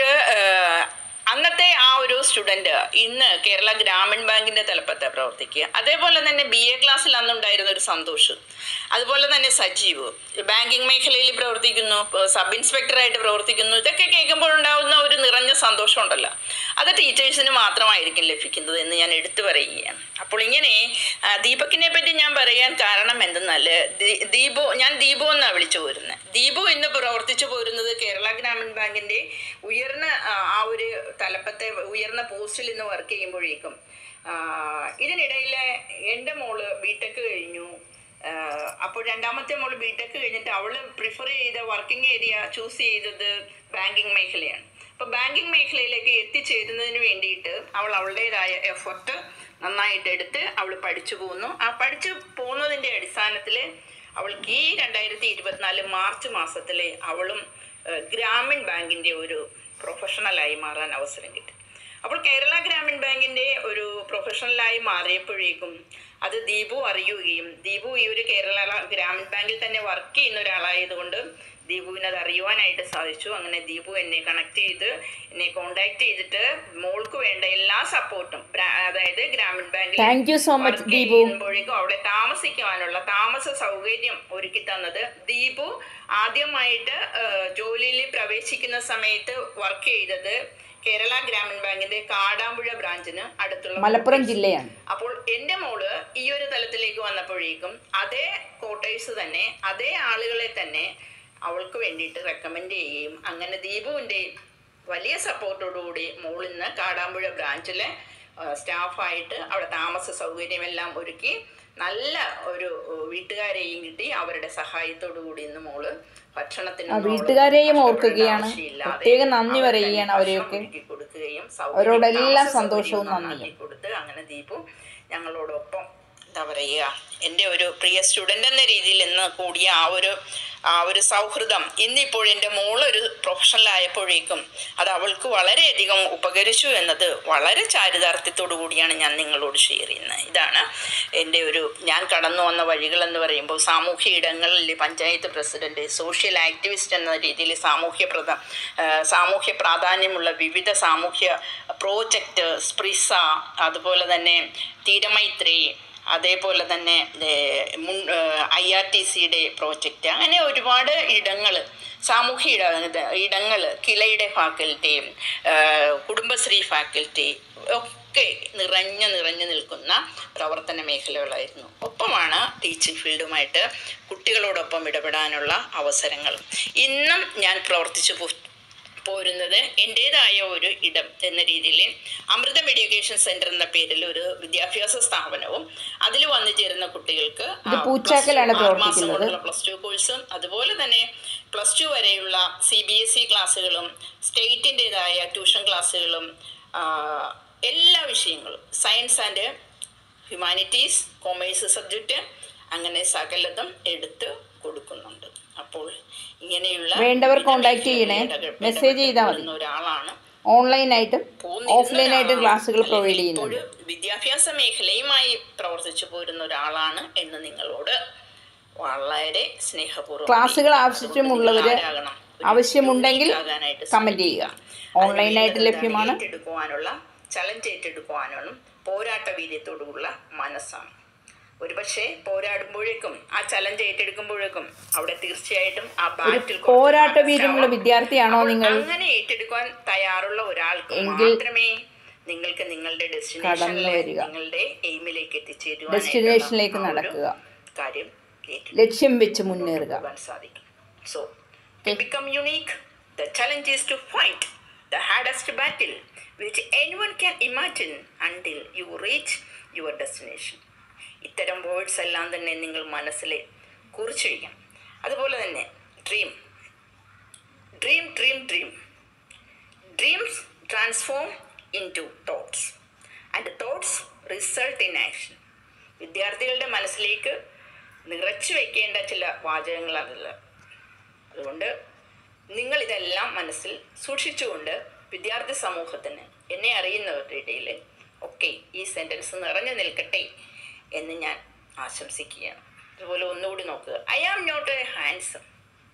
അന്നത്തെ ആ ഒരു സ്റ്റുഡൻറ് ഇന്ന് കേരള ഗ്രാമീൺ ബാങ്കിന്റെ തലപ്പത്ത് പ്രവർത്തിക്കുക അതേപോലെ തന്നെ ബി എ ക്ലാസ്സിൽ അന്നുണ്ടായിരുന്ന ഒരു സന്തോഷ് അതുപോലെ തന്നെ സജീവ് ബാങ്കിങ് മേഖലയിൽ പ്രവർത്തിക്കുന്നു സബ് ഇൻസ്പെക്ടറായിട്ട് പ്രവർത്തിക്കുന്നു ഇതൊക്കെ കേൾക്കുമ്പോൾ ഉണ്ടാകുന്ന ഒരു നിറഞ്ഞ സന്തോഷം ഉണ്ടല്ലോ അത് ടീച്ചേഴ്സിന് മാത്രമായിരിക്കും ലഭിക്കുന്നത് എന്ന് ഞാൻ എടുത്തു പറയുകയാണ് അപ്പോൾ ഇങ്ങനെ ആ, ദീപകിനെ പറ്റി ഞാൻ പറയാൻ കാരണം എന്തെന്നാൽ ദീ- ദീപു ഞാൻ ദീപു എന്നാണ് വിളിച്ചു പോരുന്നത് ദീപു ഇന്ന് പ്രവർത്തിച്ചു പോരുന്നത് കേരള ഗ്രാമീൺ ബാങ്കിന്റെ ഉയർന്ന ആ, ആ ഒരു തലപ്പത്തെ ഉയർന്ന പോസ്റ്റിൽ ഇന്ന് വർക്ക് ചെയ്യുമ്പോഴേക്കും ആ, ഇതിനിടയിൽ എൻ്റെ മോള് ബിടെക് കഴിഞ്ഞു ആ, അപ്പോൾ രണ്ടാമത്തെ മോള് ബിടെക് കഴിഞ്ഞിട്ട് അവള് പ്രിഫർ ചെയ്ത വർക്കിംഗ് ഏരിയ ചൂസ് ചെയ്തത് ബാങ്കിങ് മേഖലയാണ് അപ്പോൾ ബാങ്കിങ് മേഖലയിലേക്ക് എത്തിച്ചേരുന്നതിന് വേണ്ടിയിട്ട് അവൾ അവളുടേതായ എഫർട്ട് നന്നായിട്ട് എടുത്ത് അവൾ പഠിച്ചു പോകുന്നു ആ പഠിച്ചു പോകുന്നതിൻ്റെ അടിസ്ഥാനത്തിൽ അവൾക്ക് ഈ രണ്ടായിരത്തി ഇരുപത്തിനാല് മാർച്ച് മാസത്തിൽ അവളും ഏഹ്, ഗ്രാമീൺ ബാങ്കിൻ്റെ ഒരു പ്രൊഫഷണലായി മാറാൻ അവസരം കിട്ടി അപ്പോൾ കേരള ഗ്രാമീൺ ബാങ്കിന്റെ ഒരു പ്രൊഫഷണലായി മാറിയപ്പോഴേക്കും അത് ദീപു അറിയുകയും ദീപു ഈ ഒരു കേരള ഗ്രാമീൺ ബാങ്കിൽ തന്നെ വർക്ക് ചെയ്യുന്ന ഒരാളായതുകൊണ്ട് ദീപുവിന് അത് അറിയുവാനായിട്ട് സാധിച്ചു അങ്ങനെ ദീപു എന്നെ കണക്ട് ചെയ്ത് എന്നെ കോണ്ടാക്ട് ചെയ്തിട്ട് മോൾക്ക് വേണ്ട എല്ലാ സപ്പോർട്ടും അതായത് ഗ്രാമീൺ ബാങ്കിൽ Thank you so much, work Deepu. ചെയ്യുമ്പോഴേക്കും അവിടെ താമസിക്കുവാനുള്ള താമസ സൗകര്യം ഒരുക്കി തന്നത് ദീപു ആദ്യമായിട്ട് ആ, ജോലിയിൽ പ്രവേശിക്കുന്ന സമയത്ത് വർക്ക് ചെയ്തത് കേരള ഗ്രാമീൺ ബാങ്കിന്റെ കാടാമ്പുഴ ബ്രാഞ്ചിന് അടുത്തുള്ള മലപ്പുറം ജില്ലയാണ് അപ്പോൾ എൻ്റെ മോള് ഈ ഒരു തലത്തിലേക്ക് വന്നപ്പോഴേക്കും അതേ കോട്ടേഴ്സ് തന്നെ അതേ ആളുകളെ തന്നെ അവൾക്ക് വേണ്ടിയിട്ട് റെക്കമെൻഡ് ചെയ്യുകയും അങ്ങനെ ദീപുവിൻ്റെ വലിയ സപ്പോർട്ടോടുകൂടി മോൾ ഇന്ന് കാടാമ്പുഴ ബ്രാഞ്ചിലെ സ്റ്റാഫായിട്ട് അവിടെ താമസ സൗകര്യമെല്ലാം ഒരുക്കി നല്ല ഒരു ഏഹ്, വീട്ടുകാരെയും കിട്ടി അവരുടെ സഹായത്തോടു കൂടി ഇന്ന് മോള് ഭക്ഷണത്തിന് ആ മോള് വീട്ടുകാരെയും കഷ്ടപ്പെടേണ്ട ഓർക്കുകയാണ്. ആവശ്യമില്ലാതെ പ്രത്യേകം നന്ദി അവർ പറയുകയാണ് തന്നെ അവരെയൊക്കെ. ഭക്ഷണം ഒരുക്കി കൊടുക്കുകയും സൗകര്യം, അവരോടെല്ലാം താമസ സന്തോഷവും സൗകര്യവും നന്ദിയും. നന്നാക്കി കൊടുത്ത് അങ്ങനെ ദീപു ഞങ്ങളോടൊപ്പം എന്താ പറയുക എൻ്റെ ഒരു പ്രിയ സ്റ്റുഡൻ്റ് എന്ന രീതിയിൽ ഇന്ന് കൂടിയ ആ ഒരു ആ ഒരു സൗഹൃദം ഇന്നിപ്പോൾ എൻ്റെ മോളൊരു പ്രൊഫഷണൽ ആയപ്പോഴേക്കും അത് അവൾക്ക് വളരെയധികം ഉപകരിച്ചു എന്നത് വളരെ ചാരിതാർത്ഥ്യത്തോടു കൂടിയാണ് ഞാൻ നിങ്ങളോട് ഷെയർ ചെയ്യുന്നത് ഇതാണ് എൻ്റെ ഒരു ഞാൻ കടന്നു വന്ന വഴികൾ എന്ന് പറയുമ്പോൾ സാമൂഹ്യ ഇടങ്ങളിൽ പഞ്ചായത്ത് പ്രസിഡന്റ് സോഷ്യൽ ആക്ടിവിസ്റ്റ് എന്ന രീതിയിൽ സാമൂഹ്യ പ്രധ ആ, സാമൂഹ്യ പ്രാധാന്യമുള്ള വിവിധ സാമൂഹ്യ പ്രോജക്റ്റ് സ്പ്രിസ അതുപോലെ തന്നെ തീരമൈത്രി അതേപോലെ തന്നെ ഏഹ്, മുൻ ഐ ആർ ടി സിയുടെ പ്രോജക്റ്റ് അങ്ങനെ ഒരുപാട് ഇടങ്ങൾ സാമൂഹ്യ ഇട ഇടങ്ങൾ കിലയുടെ ഫാക്കൽറ്റി കുടുംബശ്രീ ഫാക്കൽറ്റി ഒക്കെ നിറഞ്ഞു നിറഞ്ഞു നിൽക്കുന്ന പ്രവർത്തന മേഖലകളായിരുന്നു ഒപ്പമാണ് ടീച്ചിങ് ഫീൽഡുമായിട്ട് കുട്ടികളോടൊപ്പം ഇടപെടാനുള്ള അവസരങ്ങൾ ഇന്നും ഞാൻ പ്രവർത്തിച്ചു പോ- പോരുന്നത് എൻ്റേതായ ഒരു ഇടം എന്ന രീതിയിൽ അമൃതം എഡ്യൂക്കേഷൻ സെന്റർ എന്ന പേരിൽ ഒരു വിദ്യാഭ്യാസ സ്ഥാപനവും അതിൽ വന്നു ചേരുന്ന കുട്ടികൾക്ക് ഇത് പൂച്ചാക്കലാണ് പ്രവർത്തിക്കുന്നത്. പ്ലസ് ടു കോഴ്സും അതുപോലെ തന്നെ പ്ലസ് ടു വരെയുള്ള സി ബി എസ് ഇ ക്ലാസ്സുകളും സ്റ്റേറ്റിൻ്റെതായ ട്യൂഷൻ ക്ലാസ്സുകളും ആ, എല്ലാ വിഷയങ്ങളും science and humanities commerce subject അങ്ങനെ സകലതും എടുത്ത് കൊടുക്കുന്നുണ്ട് അപ്പോൾ ഇങ്ങനെയുള്ള വേണ്ടവർ വിവിധ contact ചെയ്യണേ. മേഖലകളിൽ Message ചെയ്താൽ മതി. ഇടപെടുന്ന ഒരാളാണ് ഓൺലൈനായിട്ടും പോന്നിരുന്ന ഓഫ്ലൈനായിട്ടും ഒരാളാണ്. ക്ലാസ്സുകൾ അല്ലെങ്കിൽ പ്രൊവൈഡ് ചെയ്യുന്നുണ്ട് ഇപ്പോഴും വിദ്യാഭ്യാസ മേഖലയുമായി പ്രവർത്തിച്ചു പോരുന്ന ഒരാളാണ് എന്ന് നിങ്ങളോട് വളരെ സ്നേഹപൂർവ്വം ക്ലാസ്സുകൾ അറിയിക്കുന്നു. ആവശ്യമുള്ളവര് അതുകൊണ്ട് നിങ്ങൾ ആരാകണം? ഒരു ആവശ്യമുണ്ടെങ്കിൽ unique ആകാനായിട്ട് കമന്റ് ചെയ്യുക ശ്രമിക്കുക. ഓൺലൈനായിട്ട് അതിന് ലഭ്യമാണ് ഏറ്റെടുക്കുവാനുള്ള ചലഞ്ച് ഏറ്റെടുക്കുവാനും പോരാട്ട വീര്യത്തോടുള്ള മനസ്സാണ് ഒരുപക്ഷെ പോരാടുമ്പോഴേക്കും ആ ചലഞ്ച് ഏറ്റെടുക്കുമ്പോഴേക്കും അവിടെ തീർച്ചയായിട്ടും ആ ബാറ്റിൽ കുറച്ച് പോരാട്ട മനസ്സാവും. വീര്യമുള്ള വിദ്യാർത്ഥിയാണോ അപ്പോൾ നിങ്ങൾ അങ്ങനെ ഏറ്റെടുക്കാൻ തയ്യാറുള്ള ഒരാൾക്ക് എങ്കിൽ മാത്രമേ നിങ്ങൾക്ക് നിങ്ങളുടെ കടന്നു ഡെസ്റ്റിനേഷനിൽ വരിക. നിങ്ങളുടെ എയിമിലേക്ക് എത്തിച്ചേരുവാൻ ഡെസ്റ്റിനേഷനിലേക്ക് നടക്കുക. കാര്യം ഏറ്റെടുക്കുക ലക്ഷ്യം വെച്ച് മുന്നേറുക പോകാൻ സാധിക്കും so to become unique the challenge is to fight the hardest battle which anyone can imagine until you reach your destination ഇത്തരം വേർഡ്സ് എല്ലാം തന്നെ നിങ്ങൾ മനസ്സിൽ കുറിച്ചിരിക്കണം അതുപോലെ തന്നെ dream dream dream dream dreams transform into thoughts and thoughts result in action വിദ്യാർത്ഥികളുടെ മനസ്സിലേക്ക് നിറച്ചു വെക്കേണ്ട ചില വാചകങ്ങളാണല്ല അതുകൊണ്ട് നിങ്ങൾ ഇതെല്ലാം മനസ്സിൽ സൂക്ഷിച്ചുകൊണ്ട് വിദ്യാർത്ഥി സമൂഹത്തിന് എന്നെ അറിയുന്നവരുടെ ഇടയിൽ ഒക്കെ ഈ സെൻറ്റൻസ് നിറഞ്ഞു നിൽക്കട്ടെ എന്ന് ഞാൻ ആശംസിക്കുകയാണ് അതുപോലെ ഒന്നുകൂടി നോക്കുക I am not a handsome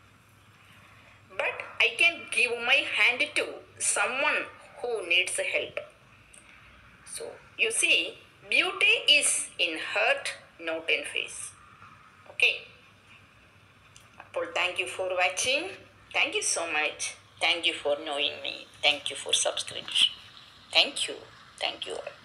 but I can give my hand to someone who needs help so you see beauty is in heart not in face okay അപ്പോൾ thank you for watching thank you so much thank you for knowing me thank you for subscription thank you thank U